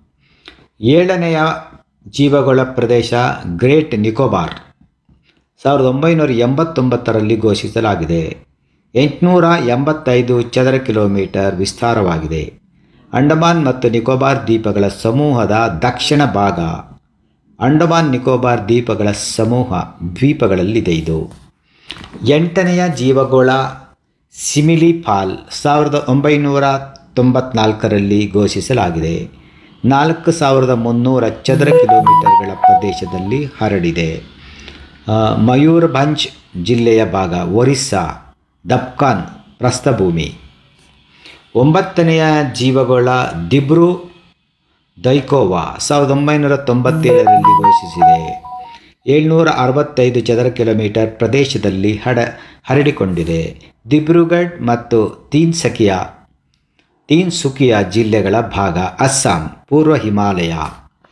ಏಳನೆಯ ಜೀವಗೋಳ ಪ್ರದೇಶ ಗ್ರೇಟ್ ನಿಕೋಬಾರ್ ಸಾವಿರದ ಒಂಬೈನೂರ ಎಂಬತ್ತೊಂಬತ್ತರಲ್ಲಿ ಘೋಷಿಸಲಾಗಿದೆ ಎಂಟುನೂರ ಎಂಬತ್ತೈದು ಚದರ ಕಿಲೋಮೀಟರ್ ವಿಸ್ತಾರವಾಗಿದೆ ಅಂಡಮಾನ್ ಮತ್ತು ನಿಕೋಬಾರ್ ದ್ವೀಪಗಳ ಸಮೂಹದ ದಕ್ಷಿಣ ಭಾಗ ಅಂಡಮಾನ್ ನಿಕೋಬಾರ್ ದ್ವೀಪಗಳ ಸಮೂಹ ದ್ವೀಪಗಳಲ್ಲಿದೆ ಇದು ಎಂಟನೆಯ ಜೀವಗೋಳ ಸಿಮಿಲಿಪಾಲ್ ಸಾವಿರದ ಒಂಬೈನೂರ ತೊಂಬತ್ನಾಲ್ಕರಲ್ಲಿ ಘೋಷಿಸಲಾಗಿದೆ ನಾಲ್ಕು ಸಾವಿರದ ಮುನ್ನೂರ ಚದರ ಕಿಲೋಮೀಟರ್ಗಳ ಪ್ರದೇಶದಲ್ಲಿ ಹರಡಿದೆ ಆ, ಮಯೂರ್ಭಂಜ್ ಜಿಲ್ಲೆಯ ಭಾಗ ಒರಿಸ್ಸಾ ದಪ್ಕಾನ್ ಪ್ರಸ್ಥಭೂಮಿ ಒಂಬತ್ತನೆಯ ಜೀವಗೋಳ ದಿಬ್ರು ದೈಕೋವಾ ಸಾವಿರದ ಒಂಬೈನೂರ ತೊಂಬತ್ತೇಳರಲ್ಲಿ ಘೋಷಿಸಿದೆ ಏಳ್ನೂರ ಅರವತ್ತೈದು ಚದರ ಕಿಲೋಮೀಟರ್ ಪ್ರದೇಶದಲ್ಲಿ ಹಡ ಹರಡಿಕೊಂಡಿದೆ ದಿಬ್ರುಗಢ್ ಮತ್ತು ತೀನ್ಸಕಿಯಾ ತೀನ್ಸುಕಿಯಾ ಜಿಲ್ಲೆಗಳ ಭಾಗ ಅಸ್ಸಾಂ ಪೂರ್ವ ಹಿಮಾಲಯ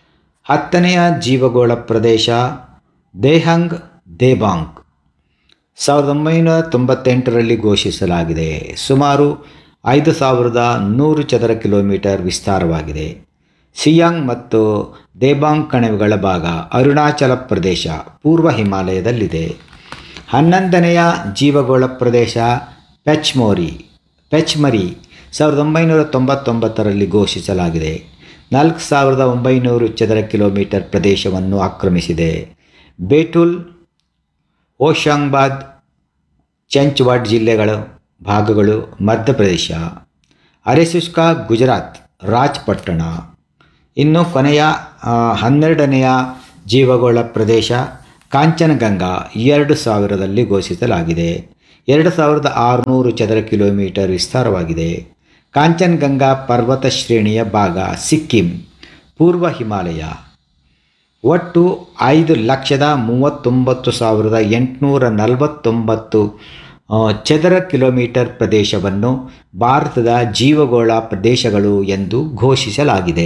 ಹತ್ತನೆಯ ಜೀವಗೋಳ ಪ್ರದೇಶ ದೇಹಂಗ್ ದೇಬಾಂಗ್ ಸಾವಿರದ ಒಂಬೈನೂರ ತೊಂಬತ್ತೆಂಟರಲ್ಲಿ ಘೋಷಿಸಲಾಗಿದೆ ಸುಮಾರು ಐದು ಸಾವಿರದ ನೂರು ಚದರ ಕಿಲೋಮೀಟರ್ ವಿಸ್ತಾರವಾಗಿದೆ ಸಿಯಾಂಗ್ ಮತ್ತು ದೇಬಾಂಗ್ ಕಣಿವೆಗಳ ಭಾಗ ಅರುಣಾಚಲ ಪ್ರದೇಶ ಪೂರ್ವ ಹಿಮಾಲಯದಲ್ಲಿದೆ ಹನ್ನೊಂದನೆಯ ಜೀವಗೋಳ ಪ್ರದೇಶ ಪೆಚ್ಮೋರಿ ಪೆಚ್ಮರಿ ಸಾವಿರದ ಒಂಬೈನೂರ ತೊಂಬತ್ತೊಂಬತ್ತರಲ್ಲಿ ಘೋಷಿಸಲಾಗಿದೆ ನಾಲ್ಕು ಸಾವಿರದ ಒಂಬೈನೂರು ಚದರ ಕಿಲೋಮೀಟರ್ ಪ್ರದೇಶವನ್ನು ಆಕ್ರಮಿಸಿದೆ ಬೇಟುಲ್ ಓಶಾಂಗ್ಬಾದ್ ಚೆಂಚ್ವಾಡ್ ಜಿಲ್ಲೆಗಳ ಭಾಗಗಳು ಮಧ್ಯಪ್ರದೇಶ ಅರೆಸುಷ್ಕ ಗುಜರಾತ್ ರಾಜ್ ಪಟ್ಟಣ ಇನ್ನು ಕೊನೆಯ ಆ, ಹನ್ನೆರಡನೆಯ ಜೀವಗೋಳ ಪ್ರದೇಶ ಕಾಂಚನಗಂಗಾ ಎರಡು ಸಾವಿರದಲ್ಲಿ ಘೋಷಿಸಲಾಗಿದೆ ಎರಡು ಸಾವಿರದ ಆರುನೂರು ಚದರ ಕಿಲೋಮೀಟರ್ ವಿಸ್ತಾರವಾಗಿದೆ ಕಾಂಚನಗಂಗಾ ಪರ್ವತ ಶ್ರೇಣಿಯ ಭಾಗ ಸಿಕ್ಕಿಂ ಪೂರ್ವ ಹಿಮಾಲಯ ಒಟ್ಟು ಐದು ಲಕ್ಷದ ಮೂವತ್ತೊಂಬತ್ತು ಸಾವಿರದ ಎಂಟುನೂರ ನಲವತ್ತೊಂಬತ್ತು ಆ, ಚದರ ಕಿಲೋಮೀಟರ್ ಪ್ರದೇಶವನ್ನು ಭಾರತದ ಜೀವಗೋಳ ಪ್ರದೇಶಗಳು ಎಂದು ಘೋಷಿಸಲಾಗಿದೆ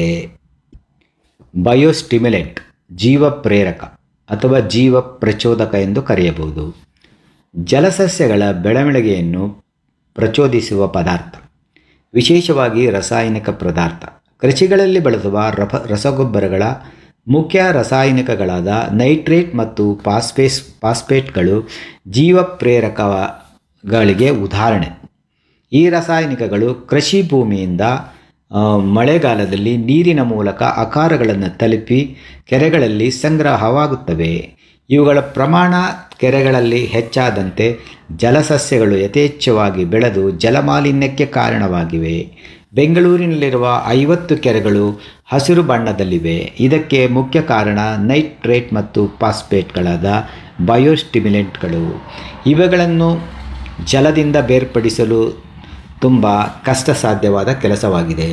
ಬಯೋಸ್ಟಿಮ್ಯುಲೆಂಟ್ ಜೀವ ಪ್ರೇರಕ ಅಥವಾ ಜೀವ ಪ್ರಚೋದಕ ಎಂದು ಕರೆಯಬಹುದು ಜಲಸಸ್ಯಗಳ ಬೆಳವಣಿಗೆಯನ್ನು ಪ್ರಚೋದಿಸುವ ಪದಾರ್ಥ ವಿಶೇಷವಾಗಿ ರಾಸಾಯನಿಕ ಪದಾರ್ಥ ಕೃಷಿಗಳಲ್ಲಿ ಬಳಸುವ ರಫ ರಸಗೊಬ್ಬರಗಳ ಮುಖ್ಯ ರಾಸಾಯನಿಕಗಳಾದ ನೈಟ್ರೇಟ್ ಮತ್ತು ಫಾಸ್ಫೇಸ್ ಫಾಸ್ಫೇಟ್ಗಳು ಜೀವ ಪ್ರೇರಕಗಳಿಗೆ ಉದಾಹರಣೆ ಈ ರಾಸಾಯನಿಕಗಳು ಕೃಷಿ ಭೂಮಿಯಿಂದ ಆ, ಮಳೆಗಾಲದಲ್ಲಿ ನೀರಿನ ಮೂಲಕ ಆಕಾರಗಳನ್ನು ತಲುಪಿ ಕೆರೆಗಳಲ್ಲಿ ಸಂಗ್ರಹವಾಗುತ್ತವೆ ಇವುಗಳ ಪ್ರಮಾಣ ಕೆರೆಗಳಲ್ಲಿ ಹೆಚ್ಚಾದಂತೆ ಜಲಸಸ್ಯಗಳು ಯಥೇಚ್ಛವಾಗಿ ಬೆಳೆದು ಜಲಮಾಲಿನ್ಯಕ್ಕೆ ಕಾರಣವಾಗಿವೆ ಬೆಂಗಳೂರಿನಲ್ಲಿರುವ ಐವತ್ತು ಕೆರೆಗಳು ಹಸಿರು ಬಣ್ಣದಲ್ಲಿವೆ ಇದಕ್ಕೆ ಮುಖ್ಯ ಕಾರಣ ನೈಟ್ರೇಟ್ ಮತ್ತು ಫಾಸ್ಫೇಟ್ಗಳಾದ ಬಯೋಸ್ಟಿಮ್ಯುಲೆಂಟ್ಗಳು ಇವುಗಳನ್ನು ಜಲದಿಂದ ಬೇರ್ಪಡಿಸಲು ತುಂಬ ಕಷ್ಟ ಸಾಧ್ಯವಾದ ಕೆಲಸವಾಗಿದೆ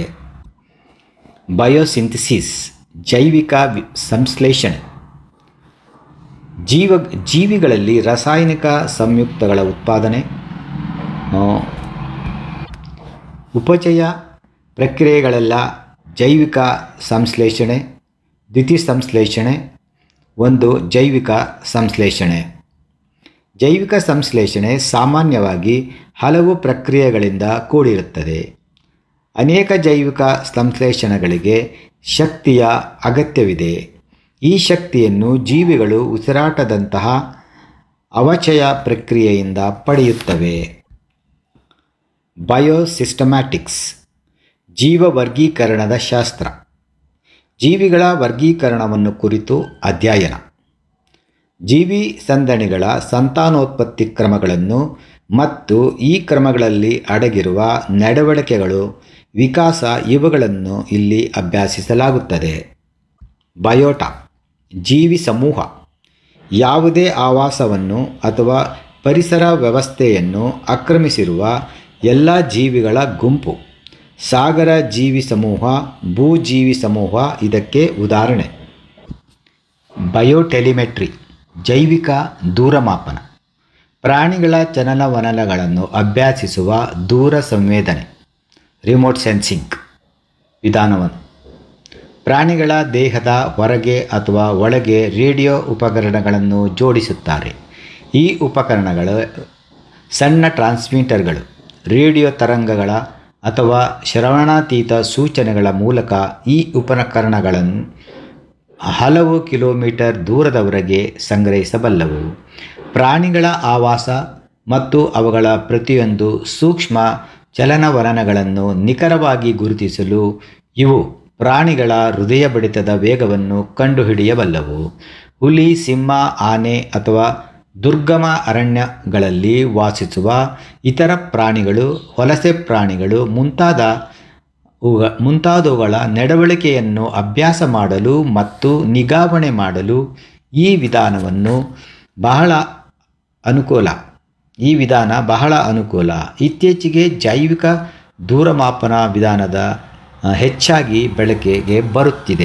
ಬಯೋಸಿಂಥಸಿಸ್ ಜೈವಿಕ ವಿ- ಸಂಶ್ಲೇಷಣೆ ಜೀವ ಜೀವಿಗಳಲ್ಲಿ ರಾಸಾಯನಿಕ ಸಂಯುಕ್ತಗಳ ಉತ್ಪಾದನೆ ಆ, ಉಪಚಯ ಪ್ರಕ್ರಿಯೆಗಳೆಲ್ಲ ಜೈವಿಕ ಸಂಶ್ಲೇಷಣೆ ದ್ವಿತೀಯ ಸಂಶ್ಲೇಷಣೆ ಒಂದು ಜೈವಿಕ ಸಂಶ್ಲೇಷಣೆ ಜೈವಿಕ ಸಂಶ್ಲೇಷಣೆ ಸಾಮಾನ್ಯವಾಗಿ ಹಲವು ಪ್ರಕ್ರಿಯೆಗಳಿಂದ ಕೂಡಿರುತ್ತದೆ ಅನೇಕ ಜೈವಿಕ ಸಂಶ್ಲೇಷಣೆಗಳಿಗೆ ಶಕ್ತಿಯ ಅಗತ್ಯವಿದೆ ಈ ಶಕ್ತಿಯನ್ನು ಜೀವಿಗಳು ಉಸಿರಾಟದಂತಹ ಅವಚಯ ಪ್ರಕ್ರಿಯೆಯಿಂದ ಪಡೆಯುತ್ತವೆ ಬಯೋಸಿಸ್ಟಮ್ಯಾಟಿಕ್ಸ್ ಜೀವ ವರ್ಗೀಕರಣದ ಶಾಸ್ತ್ರ ಜೀವಿಗಳ ವರ್ಗೀಕರಣವನ್ನು ಕುರಿತು ಅಧ್ಯಯನ ಜೀವಿ ಸಂದಣಿಗಳ ಸಂತಾನೋತ್ಪತ್ತಿ ಕ್ರಮಗಳನ್ನು ಮತ್ತು ಈ ಕ್ರಮಗಳಲ್ಲಿ ಅಡಗಿರುವ ನಡವಳಿಕೆಗಳು ವಿಕಾಸ ಇವುಗಳನ್ನು ಇಲ್ಲಿ ಅಭ್ಯಾಸಿಸಲಾಗುತ್ತದೆ ಬಯೋಟಾ ಜೀವಿ ಸಮೂಹ ಯಾವುದೇ ಆವಾಸವನ್ನು ಅಥವಾ ಪರಿಸರ ವ್ಯವಸ್ಥೆಯನ್ನು ಆಕ್ರಮಿಸಿರುವ ಎಲ್ಲ ಜೀವಿಗಳ ಗುಂಪು ಸಾಗರ ಜೀವಿ ಸಮೂಹ ಭೂಜೀವಿ ಸಮೂಹ ಇದಕ್ಕೆ ಉದಾಹರಣೆ ಬಯೋಟೆಲಿಮೆಟ್ರಿ ಜೈವಿಕ ದೂರಮಾಪನ ಪ್ರಾಣಿಗಳ ಚಲನವಲನಗಳನ್ನು ಅಭ್ಯಾಸಿಸುವ ದೂರ ಸಂವೇದನೆ ರಿಮೋಟ್ ಸೆನ್ಸಿಂಗ್ ವಿಧಾನವನ್ನು ಪ್ರಾಣಿಗಳ ದೇಹದ ಹೊರಗೆ ಅಥವಾ ಒಳಗೆ ರೇಡಿಯೋ ಉಪಕರಣಗಳನ್ನು ಜೋಡಿಸುತ್ತಾರೆ ಈ ಉಪಕರಣಗಳು ಸಣ್ಣ ಟ್ರಾನ್ಸ್ಮಿಟರ್ಗಳು ರೇಡಿಯೋ ತರಂಗಗಳ ಅಥವಾ ಶ್ರವಣಾತೀತ ಸೂಚನೆಗಳ ಮೂಲಕ ಈ ಉಪಕರಣಗಳನ್ನು ಹಲವು ಕಿಲೋಮೀಟರ್ ದೂರದವರೆಗೆ ಸಂಗ್ರಹಿಸಬಲ್ಲವು ಪ್ರಾಣಿಗಳ ಆವಾಸ ಮತ್ತು ಅವುಗಳ ಪ್ರತಿಯೊಂದು ಸೂಕ್ಷ್ಮ ಚಲನವಲನಗಳನ್ನು ನಿಖರವಾಗಿ ಗುರುತಿಸಲು ಇವು ಪ್ರಾಣಿಗಳ ಹೃದಯ ಬಡಿತದ ವೇಗವನ್ನು ಕಂಡುಹಿಡಿಯಬಲ್ಲವು ಹುಲಿ ಸಿಂಹ ಆನೆ ಅಥವಾ ದುರ್ಗಮ ಅರಣ್ಯಗಳಲ್ಲಿ ವಾಸಿಸುವ ಇತರ ಪ್ರಾಣಿಗಳು ವಲಸೆ ಪ್ರಾಣಿಗಳು ಮುಂತಾದ ಅವುಗ ಮುಂತಾದವುಗಳ ನಡವಳಿಕೆಯನ್ನು ಅಭ್ಯಾಸ ಮಾಡಲು ಮತ್ತು ನಿಗಾವಣೆ ಮಾಡಲು ಈ ವಿಧಾನವನ್ನು ಬಹಳ ಅನುಕೂಲ ಈ ವಿಧಾನ ಬಹಳ ಅನುಕೂಲ ಇತ್ತೀಚೆಗೆ ಜೈವಿಕ ದೂರಮಾಪನ ವಿಧಾನದ ಆ, ಹೆಚ್ಚಾಗಿ ಬಳಕೆಗೆ ಬರುತ್ತಿದೆ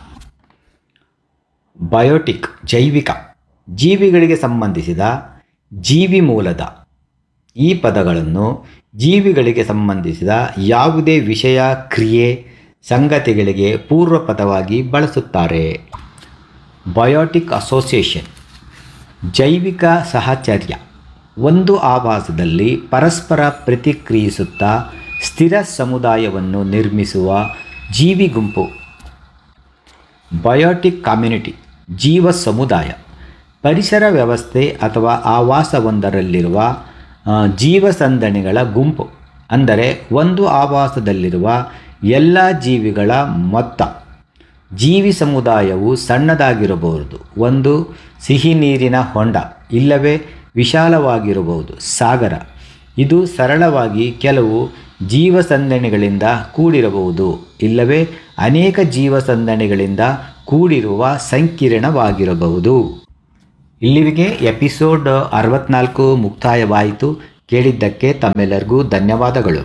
ಬಯೋಟಿಕ್ ಜೈವಿಕ ಜೀವಿಗಳಿಗೆ ಸಂಬಂಧಿಸಿದ ಜೀವಿ ಮೂಲದ ಈ ಪದಗಳನ್ನು ಜೀವಿಗಳಿಗೆ ಸಂಬಂಧಿಸಿದ ಯಾವುದೇ ವಿಷಯ ಕ್ರಿಯೆ ಸಂಗತಿಗಳಿಗೆ ಪೂರ್ವಪದವಾಗಿ ಬಳಸುತ್ತಾರೆ ಬಯೋಟಿಕ್ ಅಸೋಸಿಯೇಷನ್ ಜೈವಿಕ ಸಹಚರ್ಯ ಒಂದು ಆವಾಸದಲ್ಲಿ ಪರಸ್ಪರ ಪ್ರತಿಕ್ರಿಯಿಸುತ್ತಾ ಸ್ಥಿರ ಸಮುದಾಯವನ್ನು ನಿರ್ಮಿಸುವ ಜೀವಿ ಗುಂಪು ಬಯೋಟಿಕ್ ಕಮ್ಯುನಿಟಿ ಜೀವ ಸಮುದಾಯ ಪರಿಸರ ವ್ಯವಸ್ಥೆ ಅಥವಾ ಆವಾಸವೊಂದರಲ್ಲಿರುವ ಆ, ಜೀವಸಂದಣಿಗಳ ಗುಂಪು ಅಂದರೆ ಒಂದು ಆವಾಸದಲ್ಲಿರುವ ಎಲ್ಲ ಜೀವಿಗಳ ಮೊತ್ತ ಜೀವಿ ಸಮುದಾಯವು ಸಣ್ಣದಾಗಿರಬಹುದು ಒಂದು ಸಿಹಿ ನೀರಿನ ಹೊಂಡ ಇಲ್ಲವೇ ವಿಶಾಲವಾಗಿರಬಹುದು ಸಾಗರ ಇದು ಸರಳವಾಗಿ ಕೆಲವು ಜೀವಸಂದಣಿಗಳಿಂದ ಕೂಡಿರಬಹುದು ಇಲ್ಲವೇ ಅನೇಕ ಜೀವಸಂದಣಿಗಳಿಂದ ಕೂಡಿರುವ ಸಂಕೀರ್ಣವಾಗಿರಬಹುದು ಇಲ್ಲಿಗೆ ಎಪಿಸೋಡ್ ಅರವತ್ನಾಲ್ಕು ಮುಕ್ತಾಯವಾಯಿತು ಕೇಳಿದ್ದಕ್ಕೆ ತಮ್ಮೆಲ್ಲರಿಗೂ ಧನ್ಯವಾದಗಳು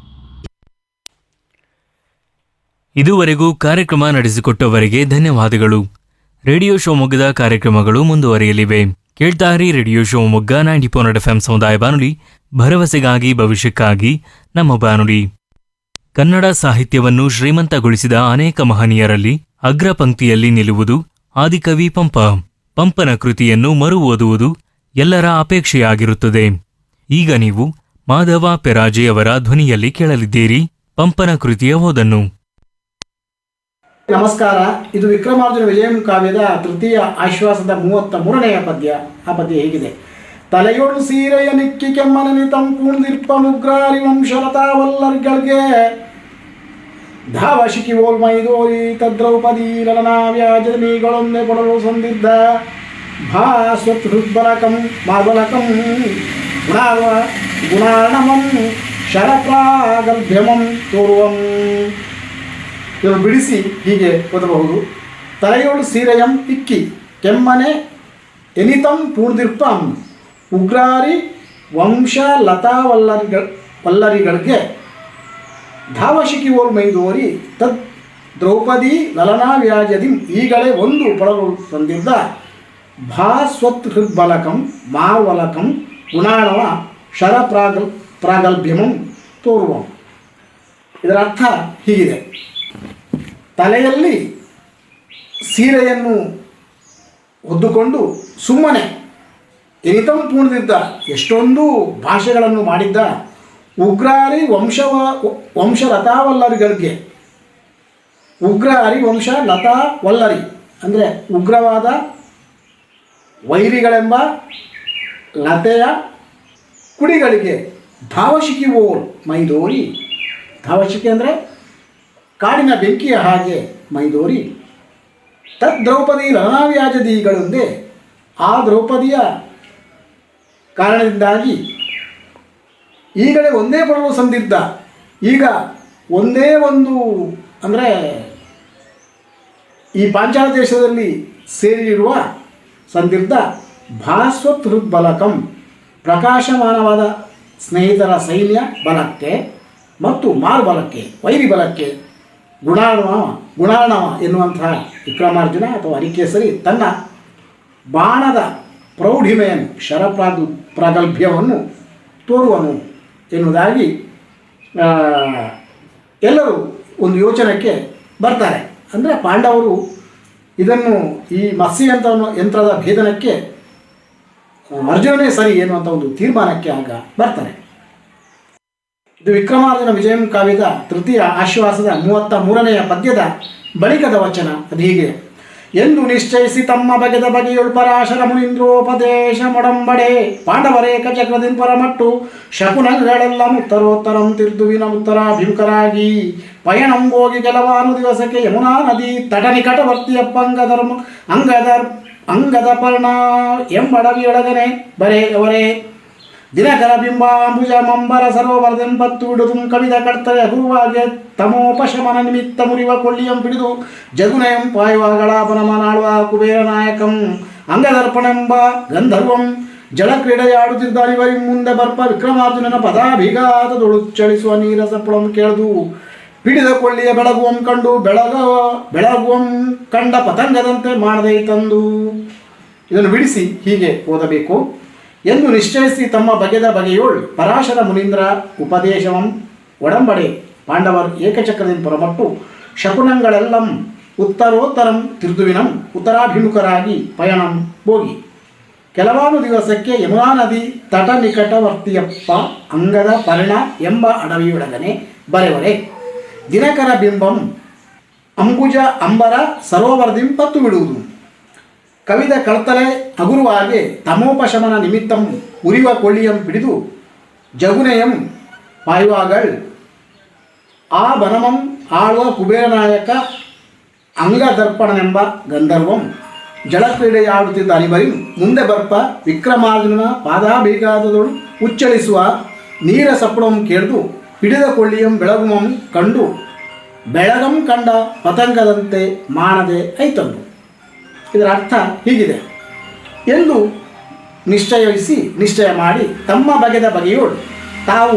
ಇದುವರೆಗೂ ಕಾರ್ಯಕ್ರಮ ನಡೆಸಿಕೊಟ್ಟವರಿಗೆ ಧನ್ಯವಾದಗಳು ರೇಡಿಯೋ ಶಿವಮೊಗ್ಗದ ಕಾರ್ಯಕ್ರಮಗಳು ಮುಂದುವರಿಯಲಿವೆ ಕೇಳ್ತಾರಿ radio Shivamogga ninety four F M ಸಮುದಾಯ ಬಾನುಲಿ ಭರವಸೆಗಾಗಿ ಭವಿಷ್ಯಕ್ಕಾಗಿ ನಮ್ಮ ಬಾನುಲಿ ಕನ್ನಡ ಸಾಹಿತ್ಯವನ್ನು ಶ್ರೀಮಂತಗೊಳಿಸಿದ ಅನೇಕ ಮಹನೀಯರಲ್ಲಿ ಅಗ್ರ ಪಂಕ್ತಿಯಲ್ಲಿ ನಿಲ್ಲುವುದು ಆದಿಕವಿ ಪಂಪ ಪಂಪನ ಕೃತಿಯನ್ನು ಮರು ಓದುವುದು ಎಲ್ಲರ ಅಪೇಕ್ಷೆಯಾಗಿರುತ್ತದೆ ಈಗ ನೀವು ಮಾಧವ ಪೆರಾಜೆಯವರ ಧ್ವನಿಯಲ್ಲಿ ಕೇಳಲಿದ್ದೀರಿ ಪಂಪನ ಕೃತಿಯ ಓದನ್ನು ನಮಸ್ಕಾರ ಇದು ವಿಕ್ರಮಾರ್ಜುನ ವಿಜಯಂ ಕಾವ್ಯದ ತೃತೀಯ ಆಶ್ವಾಸದ ಮೂವತ್ತ ಮೂರನೆಯ ಪದ್ಯ ಆ ಪದ್ಯ ಹೇಗಿದೆ ತಲೆಯೊಳು ಸೀರೆಯ ನಿಕ್ಕಿ ಕೆಮ್ಮನನಿ ತಂಪುಣಿದಿರ್ಪ ಮುಗ್ರಾರಿ ವಂಶರತಾವಲ್ಲರ್ಗಳಿಗೆ ಧಾವಶಿಕಿ ಓಲ್ಮೈದೋರಿ ತದ್ರೌಪದಿ ಲಲನಾವ್ಯಾಜನೀಗಳೊಂದೇ ಕೊಡಲು ಸಂದಿದ್ದ ಭಾಸ್ವತ್ ಹೃದ್ಬಲಕಂ ಮಾರ್ಬಲಕಂ ಗುಣಾವ ಗುಣಾರ್ಣಮಂ ಶರಪ್ರಾಗಲ್ಭ್ಯಮಂ ತೋರುವಂ ಇದನ್ನು ಬಿಡಿಸಿ ಹೀಗೆ ಓದಬಹುದು ತಲೆಯೋಳು ಸೀರೆಯಂ ಇಕ್ಕಿ ಕೆಮ್ಮನೆ ಎನಿತಂ ಪೂರ್ದಿರ್ಪಂ ಉಗ್ರಾರಿ ವಂಶ ಲತಾವಲ್ಲರಿಗಳ ವಲ್ಲರಿಗಳಿಗೆ ಧಾವಶಿಕಿ ಓಲ್ ಮೈದೋರಿ ತದ್ ದ್ರೌಪದಿ ಲಲನಾ ವ್ಯಾಜದಿ ಈಗಲೇ ಒಂದು ಪಡಲು ತಂದಿದ್ದ ಭಾಸ್ವತ್ ಹೃದ್ಬಲಕಂ ಮಾವಲಕಂ ಗುಣಾಣವ ಶರ ಪ್ರಾಗಲ್ ಪ್ರಾಗಲ್ಭ್ಯಮಂ ತೋರುವಂ ಇದರ ಅರ್ಥ ಹೀಗಿದೆ ತಲೆಯಲ್ಲಿ ಸೀರೆಯನ್ನು ಹೊದ್ದುಕೊಂಡು ಸುಮ್ಮನೆ ಎನಿತಂ ಪೂರ್ಣಿದ್ದ ಎಷ್ಟೊಂದು ಭಾಷೆಗಳನ್ನು ಮಾಡಿದ್ದ ಉಗ್ರಾರಿ ವಂಶವ ವಂಶ ಲತಾವಲ್ಲರಿಗಳಿಗೆ ಉಗ್ರಾರಿ ವಂಶ ಲತಾ ವಲ್ಲರಿ ಅಂದರೆ ಉಗ್ರವಾದ ವೈರಿಗಳೆಂಬ ಲತೆಯ ಕುಡಿಗಳಿಗೆ ಧಾವಶಿಕಿ ಓರ್ ಮೈದೋರಿ ಧಾವಶಿಕೆ ಅಂದರೆ ಕಾಡಿನ ಬೆಂಕಿಯ ಹಾಗೆ ಮೈದೋರಿ ತದ್ ದ್ರೌಪದಿ ಲಲನಾವ್ಯಾಜದಿಗಳೊಂದೇ ಆ ದ್ರೌಪದಿಯ ಕಾರಣದಿಂದಾಗಿ ಈಗಲೇ ಒಂದೇ ಪಡಲು ಸಂದಿದ್ದ ಈಗ ಒಂದೇ ಒಂದು ಅಂದರೆ ಈ ಪಾಂಚಾಲ ದೇಶದಲ್ಲಿ ಸೇರಿರುವ ಸಂದಿದ್ದ ಭಾಸ್ವತ್ ಹೃದ್ಬಲಕಂ ಪ್ರಕಾಶಮಾನವಾದ ಸ್ನೇಹಿತರ ಸೈನ್ಯ ಬಲಕ್ಕೆ ಮತ್ತು ಮಾರ್ಬಲಕ್ಕೆ ವೈರಿ ಬಲಕ್ಕೆ ಗುಣಾಣವ ಗುಣಾಣವ ಎನ್ನುವಂತಹ ವಿಕ್ರಮಾರ್ಜುನ ಅಥವಾ ಹರಿಕೇಸರಿ ತನ್ನ ಬಾಣದ ಪ್ರೌಢಿಮೆಯನ್ನು ಶರಪ್ರಾದು ಪ್ರಾಗಲ್ಭ್ಯವನ್ನು ತೋರುವನು ಎನ್ನುವುದಾಗಿ ಆ, ಎಲ್ಲರೂ ಒಂದು ಯೋಚನೆಗೆ ಬರ್ತಾರೆ ಅಂದರೆ ಪಾಂಡವರು ಇದನ್ನು ಈ ಮತ್ಸ್ಯ ಯಂತ್ರವನ್ನು ಯಂತ್ರದ ಭೇದನಕ್ಕೆ ಅರ್ಜುನನೇ ಸರಿ ಎನ್ನುವಂಥ ಒಂದು ತೀರ್ಮಾನಕ್ಕೆ ಆಗ ಬರ್ತಾರೆ ಇದು ವಿಕ್ರಮಾರ್ಜುನ ವಿಜಯಂ ಕಾವ್ಯದ ತೃತೀಯ ಆಶ್ವಾಸದ ಮೂವತ್ತ ಮೂರನೆಯ ಪದ್ಯದ ಬಳಿಕದ ವಚನ ಅದು ಹೀಗೆ ಎಂದು ನಿಶ್ಚಯಿಸಿ ತಮ್ಮ ಬಗೆದ ಬಗೆಯೊಳು ಪರಾಶರ ಮುನೀಂದ್ರೋಪದೇಶ ಮೊಡಂಬಡೆ ಪಾಂಡವರೇಕ ಚಕ್ರದಿನ್ ಪರಮಟ್ಟು ಶಕುನಗಳೆಲ್ಲ ಉತ್ತರೋತ್ತರಂ ತಿರ್ದುವಿನ ಉತ್ತರಾಭಿಮುಖರಾಗಿ ಪಯಣಂ ಹೋಗಿ ಕೆಲವಾರು ದಿವಸಕ್ಕೆ ಯಮುನಾ ನದಿ ತಟ ನಿಕಟವರ್ತಿಯಪ್ಪ ಅಂಗಧರ್ಮ ಅಂಗದರ್ ಅಂಗದ ಪರ್ಣ ಎಂಬಡವಿಯೊಳಗನೆ ಬರೇ ಅವರೇ ದಿನಕರ ಬಿಂಬಾಂಬುಜ ಮಂಬರ ಸರೋವರದೆಂಬತ್ತು ಬಿಡುದು ಕವಿದ ಕರ್ತವ್ಯ ಗುರುವಾಗೆ ತಮೋಪಶಮನ ನಿಮಿತ್ತ ಮುರಿವ ಕೊಳ್ಳಿಯಂ ಹಿಡಿದು ಜಗುನಯಂ ಪಾಯುವಾಗಳಾಪನ ಮನಾಳುವ ಕುಬೇರ ನಾಯಕಂ ಅಂಗದರ್ಪಣೆಂಬ ಗಂಧರ್ವಂ ಜಲಕ್ರೀಡೆಯಾಡುತ್ತಿದ್ದ ಇವರಿ ಮುಂದೆ ಬರ್ಪ ವಿಕ್ರಮಾರ್ಜುನನ ಪದಾಭಿಘಾತದೊಳು ಚಳಿಸುವ ನೀರಸ ಪುಳಂ ಕೇಳಿದು ಪಿಡಿದ ಕೊಳ್ಳಿಯ ಬೆಳಗುವಂ ಕಂಡು ಬೆಳಗ ಬೆಳಗುವಂ ಕಂಡ ಪತಂಗದಂತೆ ಮಾಡದೆ ತಂದು ಇದನ್ನು ಬಿಡಿಸಿ ಹೀಗೆ ಓದಬೇಕು ಎಂದು ನಿಶ್ಚಯಿಸಿ ತಮ್ಮ ಬಗೆದ ಬಗೆಯೋಳ್ ಪರಾಶರ ಮುನೀಂದ್ರ ಉಪದೇಶವಂ ಒಡಂಬಡೆ ಪಾಂಡವರ್ ಏಕಚಕ್ರದಿಂದ ಪರಮಟ್ಟು ಶಕುನಗಳೆಲ್ಲಂ ಉತ್ತರೋತ್ತರಂ ತಿರುದುವಿನಂ ಉತ್ತರಾಭಿಮುಖರಾಗಿ ಪಯಣಂ ಹೋಗಿ ಕೆಲವಾರು ದಿವಸಕ್ಕೆ ಯಮುನಾ ನದಿ ತಟ ನಿಕಟವರ್ತಿಯಪ್ಪ ಅಂಗದ ಪರಿಣ ಎಂಬ ಅಡವಿಯೊಳಗನೆ ಬರೆವರೆ ದಿನಕರ ಬಿಂಬಂ ಅಂಬುಜ ಅಂಬರ ಸರೋವರದಿಂ ಪತ್ತು ಬಿಡುವುದು ಕವಿದ ಕಳ್ತಲೆ ಹಗುರುವಾಗೆ ತಮೋಪಶಮನ ನಿಮಿತ್ತಂ ಉರಿವ ಕೊಳ್ಳಿಯಂ ಹಿಡಿದು ಜಗುನೆಯಂ ಪಾಯುವಾಗಳ್ ಆ ಬನಮಂ ಆಳುವ ಕುಬೇರನಾಯಕ ಅಂಗದರ್ಪಣನೆಂಬ ಗಂಧರ್ವಂ ಜಲಕ್ರೀಡೆಯಾಡುತ್ತಿದ್ದ ಅನಿಬರಿ ಮುಂದೆ ಬರ್ಪ ವಿಕ್ರಮಾರ್ಜುನನ ಪಾದಾಭಿಘಾತದೊಳು ಉಚ್ಚಳಿಸುವ ನೀರ ಸಪ್ಪಳಂ ಕೇಳಿದು ಹಿಡಿದ ಕೊಳ್ಳಿಯಂ ಬೆಳಗುಮಂ ಕಂಡು ಬೆಳಗಂ ಕಂಡ ಪತಂಗದಂತೆ ಮಾಡದೆ ಐತಂದು ಇದರ ಅರ್ಥ ಹೀಗಿದೆ ಎಂದು ನಿಶ್ಚಯಿಸಿ ನಿಶ್ಚಯ ಮಾಡಿ ತಮ್ಮ ಬಗೆದ ಬಗೆಯೋಳು ತಾವು